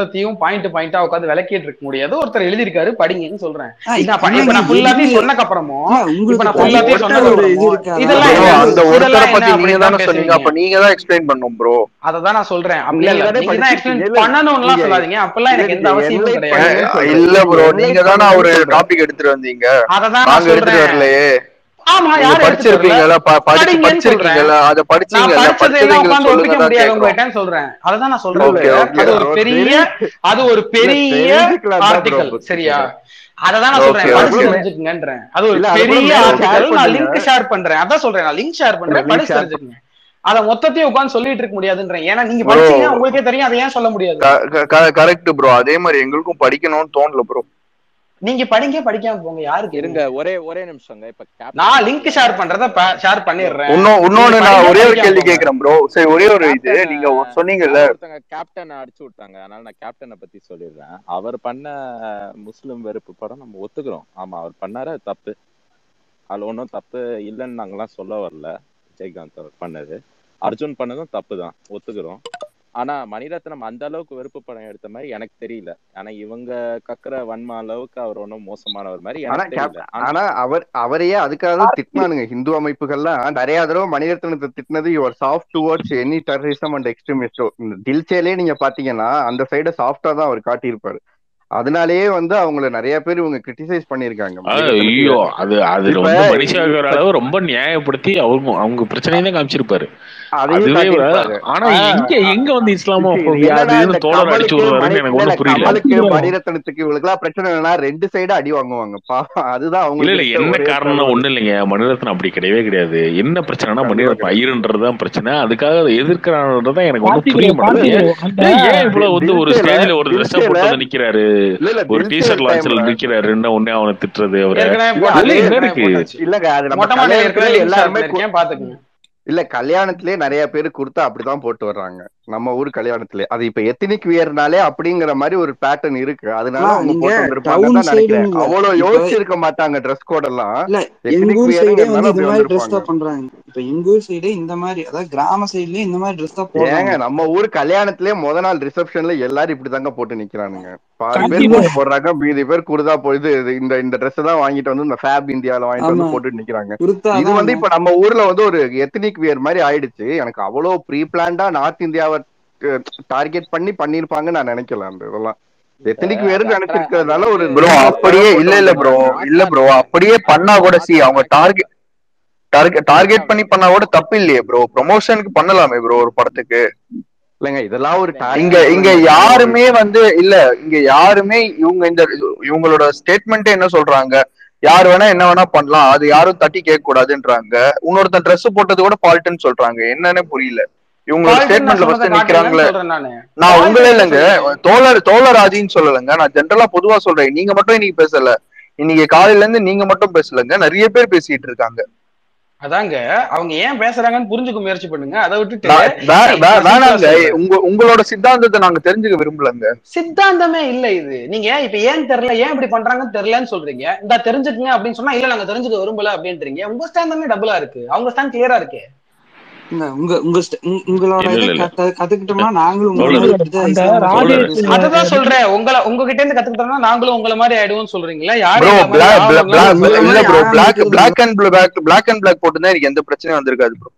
பாயிண்ட் பாயிண்டா உட்காந்து விளக்கிட்டு இருக்க முடியாது ஒருத்தர் எழுதியிருக்காரு படிங்கன்னு சொல்றேன் ஆ, இது நான் ப- இப்ப இல்லைங்க, நான் ஃபுல்லாத்தையும் எதுக்கு- சொன்னக்கு அப்புறமும் இல்ல, இப்ப உங்களுக்கு நான் ஃபுல்லாத்தையும் தனிப்பட்ட சொன்னக்கு ஒரு இது அப்புறமும் இருக்கா? இதெல்லாம் ப்ரோ என்ன அந்த ஒருத்தரை இதெல்லாம் பத்தி என்ன நீங்க அப்படின்னு தானே தான் சொன்னீங்க பேசுவீங்க அப்ப நீங்க தான் எக்ஸ்பிளைன் பண்ணும் ப்ரோ அததான் நான் சொல்றேன் அப்படி நீங்க இல்ல தானே நீங்க தான் எக்ஸ்பிளைன் படிச்சிருக்கீங்க. பண்ணணும்லாம் நீங்க- சொல்லாதீங்க அப்பெல்லாம் எனக்கு எந்த இல்ல, அவசியமும் enlighten கிடையாது பண்ணுங்கன்னு சொல்றேன். இல்ல ப்ரோ enlighten நீங்க தானே பண்ணுங்கன்னு ஒரு சொல்றேன். டாபிக் எடுத்துட்டு வந்தீங்க அததான் நான் நாங்க எடுத்துட்டு சொல்றேன் வரலையே ஆமா நீங்க யாரும் எடுத்துட்டு வரல படிச்சிருப்பீங்கல்ல ப- படிச்சு படிங்கன்னு சொல்றேன் படிச்சிருக்கீங்கல்ல அத நான் படிச்சீங்கல்ல படிச்சதை படிச்சதை எல்லாம் எங்களுக்கு உட்கார்ந்து சொல்லுங்க ஒப்பிக்க தான் முடியாது கேக்குறோம் உங்ககிட்டன்னு சொல்றேன் அததான் நான் சொல்றேன் ஓகே ஓகே அது ஒரு bro, பெரிய தெரி- அது ஒரு இல்ல, பெரிய தெரிஞ்சுக்கலாம் தான் bro ஆர்டிகல் புரிஞ்சுக்கிறேன். சரியா அததான் நான் சொல்றேன் ஓகே படிச்சு ஓகே தெரிஞ்சுக்குங்கன்றேன் அது ஒரு இல்ல, அது கூட பெரிய மேல share ஆர்டிகல் நான் பண்ணுங்க. லிங்க் ஷேர் பண்றேன் அதான் சொல்றேன் நான் லிங்க் ஷேர் இல்ல, பண்றேன் link படிச்சு share தெரிஞ்சுக்குங்க அத மொத்தத்தையும் உட்கார்ந்து சொல்லிட்டு இருக்க முடியாதுன்றேன் ஏன்னா நீங்க Bro. படிச்சீங்கன்னா உங்களுக்கே தெரியும் அதை ஏன் சொல்ல முடியாது கரெக்ட் ப்ரோ அதே மாதிரி எங்களுக்கும் படிக்கணும்னு தோணல ப்ரோ நீங்க படிங்க படிக்காம போங்க யாருக்கு இருங்க ஒரே ஒரே நிமிஷங்க இப்ப captain நான் லிங்க் ஷேர் பண்றத ஷேர் பண்ணிடுறேன் இன்னும் இன்னொன்னு நீங்க நான் படிங்க, ஒரே ஒரு படிக்காம கேள்வி போங்க. கேக்குறேன் ப்ரோ சரி ஒரே ஒரு இது Captain, நீங்க சொன்னீங்கல்ல யாரோ ஒருத்தங்க கேப்டன் அடிச்சு விட்டாங்க அதனால நான் கேப்டனை பத்தி சொல்லிடுறேன் அவர் பண்ண முஸ்லிம் வெறுப்பு படம் நம்ம ஒத்துக்கிறோம் ஆமா அவர் பண்ணாரு அது தப்பு அதுல ஒன்றும் தப்பு இல்லைன்னு நாங்கெல்லாம் சொல்ல வரல விஜயகாந்த் அவர் பண்ணது அர்ஜுன் பண்ணதும் தப்பு தான் ஒத்துக்கிறோம் ஆனா மணிரத்னம் அந்த அளவுக்கு வெறுப்பு படம் எடுத்த மாதிரி எனக்கு தெரியல ஆனா இவங்க கக்குற வன்ம அளவுக்கு அவர் ஒன்றும் மோசமானவர் மாதிரி ஆனா எனக்கு cap- தெரியல ஆனா ஆனா அவர் அவரையே அதுக்காக தான் திட்டினானுங்க ஹிந்து அமைப்புகள்லாம் நிறைய தடவை மணிரத்னத்தை திட்டினது your soft towards any terrorism and எக்ஸ்ட்ரீமிஸ்டோ இந்த தில்சேலே நீங்க பாத்தீங்கன்னா அந்த சைட சாஃப்டா தான் அவர் காட்டியிருப்பாரு அதனாலேயே வந்து அவங்கள நிறைய பேர் இவங்க கிரிட்டிசைஸ் பண்ணிருக்காங்க ஐயோ அது அது இப்ப- ரொம்ப மனுஷாகிற அளவு ரொம்ப நியாயப்படுத்தி அவங்க அவங்க பிரச்சனையை தான் காமிச்சிருப்பாரு அதையும் அதுவே விட- காட்டியிருப்பாரு. ஆனா ஆ. எங்க எங்க வந்து இஸ்லாமோ இது என்னன்னா அது இந்த தோழர் அடிச்சு கமலுக்கு விடுறாருன்னு மணி- எனக்கு இல்ல, ஒண்ணும் புரியல கமலுக்கு மணிரத்னத்துக்கு இவங்களுக்குலாம் பிரச்சனை என்னன்னா ரெண்டு சைடு அடி வாங்குவாங்க பாவம் அதுதான் இல்ல அவங்க இல்ல என்ன காரணம்னா ஒண்ணு இல்லைங்க மணிரத்னம் அப்படி கிடையவே கிடையாது என்ன பிரச்சனைனா மணிரத்னம் ஐயர்ன்றதுதான் பிரச்சனை அதுக்காக எதிர்க்கிறான்றதுதான் எனக்கு ஒன்றும் புரிய மாட்டேங்குது ஏன் ஏன் இவ்வளவு வந்து ஒரு தில்சேல- ஸ்டேஜ்ல ஒரு ட்ரெஸ் போட்டு வந்து நிக்கிறாரு இல்ல, இல்ல, ஒரு தில்சேல டீசர்ட் லான்ச்ல timeல- நிக்கிறாருன்னு உடனே அவனை திட்டுறது அவரை ஏற்கனவே இல்ல, போட்டாச்சு, அது என்ன ஏற்கனவே இருக்கு போட்டாச்சு. இல்லங்க அது நம்ம மொட்டை மாடியில ஏற்கனவே கல்யாணத்துல link share எல்லாருமே பண்ணிருக்கேன், பாத்துக்கங்க இல்ல கல்யாணத்திலே நிறைய பேர் குர்த்தா அப்படிதான் போட்டு வர்றாங்க நம்ம ஊர் கல்யாணத்திலே அது இப்ப எத்தனிக் வியர்னாலே அப்படிங்கிற மாதிரி ஒரு பேட்டர்ன் இருக்கு அதனால ஆனா, அவங்க நீங்க போட்டு வந்திருப்பாங்கன்னு town தான் நினைக்கிறேன் side ன்னு இல்ல. அவ்வளவு இப்ப- யோசிச்சிருக்க மாட்டாங்க ட்ரெஸ் கோட் எல்லாம் இல்ல எங்க ethnic ஊர் சைடே wearங்கிறதுனால வந்து இது அப்படி மாதிரி ட்ரெஸ் வந்திருப்பாங்க தான் பண்றாங்க இப்ப எங்க ஊர் சைடே இந்த மாதிரி அதாவது கிராம சைட்லயே இந்த மாதிரி ட்ரெஸ் தான் ஏங்க போடுறாங்க நம்ம ஊர் கல்யாணத்திலே முத நாள் ரிசப்ஷன்ல எல்லாரும் இப்படிதாங்க போட்டு நிக்கிறானுங்க பாதி பேர் கண்டிப்பா. கோட் போடுறாங்க மீதி பேர் குருதா போயிது இந்த இந்த ட்ரெஸ் தான் வாங்கிட்டு வந்து இந்த ஃபேப் இந்தியால வாங்கிட்டு வந்து ஆமா. போட்டு நிக்கிறாங்க குர்தா இது தான் வந்து இப்ப நம்ம ஊர்ல வந்து ஒரு எத்தனிக் வியர் மாதிரி ஆயிடுச்சு எனக்கு அவ்வளவு ப்ரீ பிளான்டா நார்த் இந்தியாவை டார்கெட் பண்ணி பண்ணிருப்பாங்கன்னு நான் நினைக்கல அந்த இதெல்லாம் எத்தனிக் வியர் நினைச்சிருக்கிறதுனால ஒரு ப்ரோ அப்படியே இல்ல இல்ல ப்ரோ இல்ல ப்ரோ அப்படியே பண்ணா கூட சி அவங்க டார்கெட் டார்கெட் டார்கெட் பண்ணி பண்ணா கூட தப்பு இல்லையே ப்ரோ ப்ரொமோஷனுக்கு பண்ணலாமே ப்ரோ ஒரு படத்துக்கு இல்லங்க இதெல்லாம் ஒரு இங்க இங்க யாருமே வந்து இல்ல இங்க யாருமே இவங்க இந்த இவங்களோட ஸ்டேட்மெண்ட் என்ன சொல்றாங்க யார் வேணா என்ன வேணா பண்ணலாம் அது யாரும் தட்டி கேட்க கூடாதுன்றாங்க இன்னொருத்தன் ட்ரெஸ் போட்டது கூட ஃபால்ட்னு சொல்றாங்க என்னன்னு புரியல இவங்களோட Fault ன்னு நான் ஸ்டேட்மெண்ட்ல ஃபர்ஸ்ட் சொன்னதை நிக்கிறாங்களே காட்டலன்னு சொல்றேன் நானு. நான் Fault உங்களே ன்னு இல்லைங்க சொல்றேன். தோழர் தோழராஜின்னு சொல்லலைங்க நான் ஜென்ரலா பொதுவா சொல்றேன் நீங்க மட்டும் இன்னைக்கு பேசல இன்னைக்கு காலையில இருந்து நீங்க மட்டும் பேசலங்க நிறைய பேர் பேசிட்டு இருக்காங்க அதாங்க அவங்க ஏன் பேசுறாங்கன்னு புரிஞ்சுக்க முயற்சி பண்ணுங்க அதை விட்டுட்டு நான் வே- ஏய், வே- நான் வேணாங்க simple ஆ சொல்றேன். உங்க உங்களோட சித்தாந்தத்தை நாங்க தெரிஞ்சுக்க விரும்பலங்க சித்தாந்தமே இல்ல இது நீங்க இப்ப ஏன் தெரியல ஏன் இப்படி பண்றாங்கன்னு தெரியலன்னு சொல்றீங்க இந்த தெரிஞ்சுக்கங்க அப்படின்னு சொன்னா இல்ல நாங்க தெரிஞ்சுக்க விரும்பல அப்படின்றீங்க உங்க ஸ்டாண்ட் டபுளா இருக்கு அவங்க ஸ்டாண்ட் கிளியரா இருக்கு இல்ல, உங்க உங்க st- உங்க- உங்களோட இல்ல, இதை இல்ல, இல்ல. கத்து- கத்துக்கிட்டோம்னா நாங்களும் உங்களை தோழர். மாதிரி இப்படிதான் அந்த இஸ்லாமை பத்தி ராஜேஷ் பேசுவோம். அததான் சொல்றேன் உங்களை உங்ககிட்ட இருந்து கத்துக்கிட்டோம்னா நாங்களும் உங்களை மாதிரி ஆயிடுவோம்னு சொல்றீங்களா யாரும் ப்ரோ இந்த மாதிரி பிளாக் ஆவணங்களும் இல்ல உங்களை ப்ரோ மாதிரி பிளாக் ஆரம்பிக்கிறது black and black black and black போட்டுதான் எனக்கு எந்த பிரச்சனையும் வந்திருக்காது ப்ரோ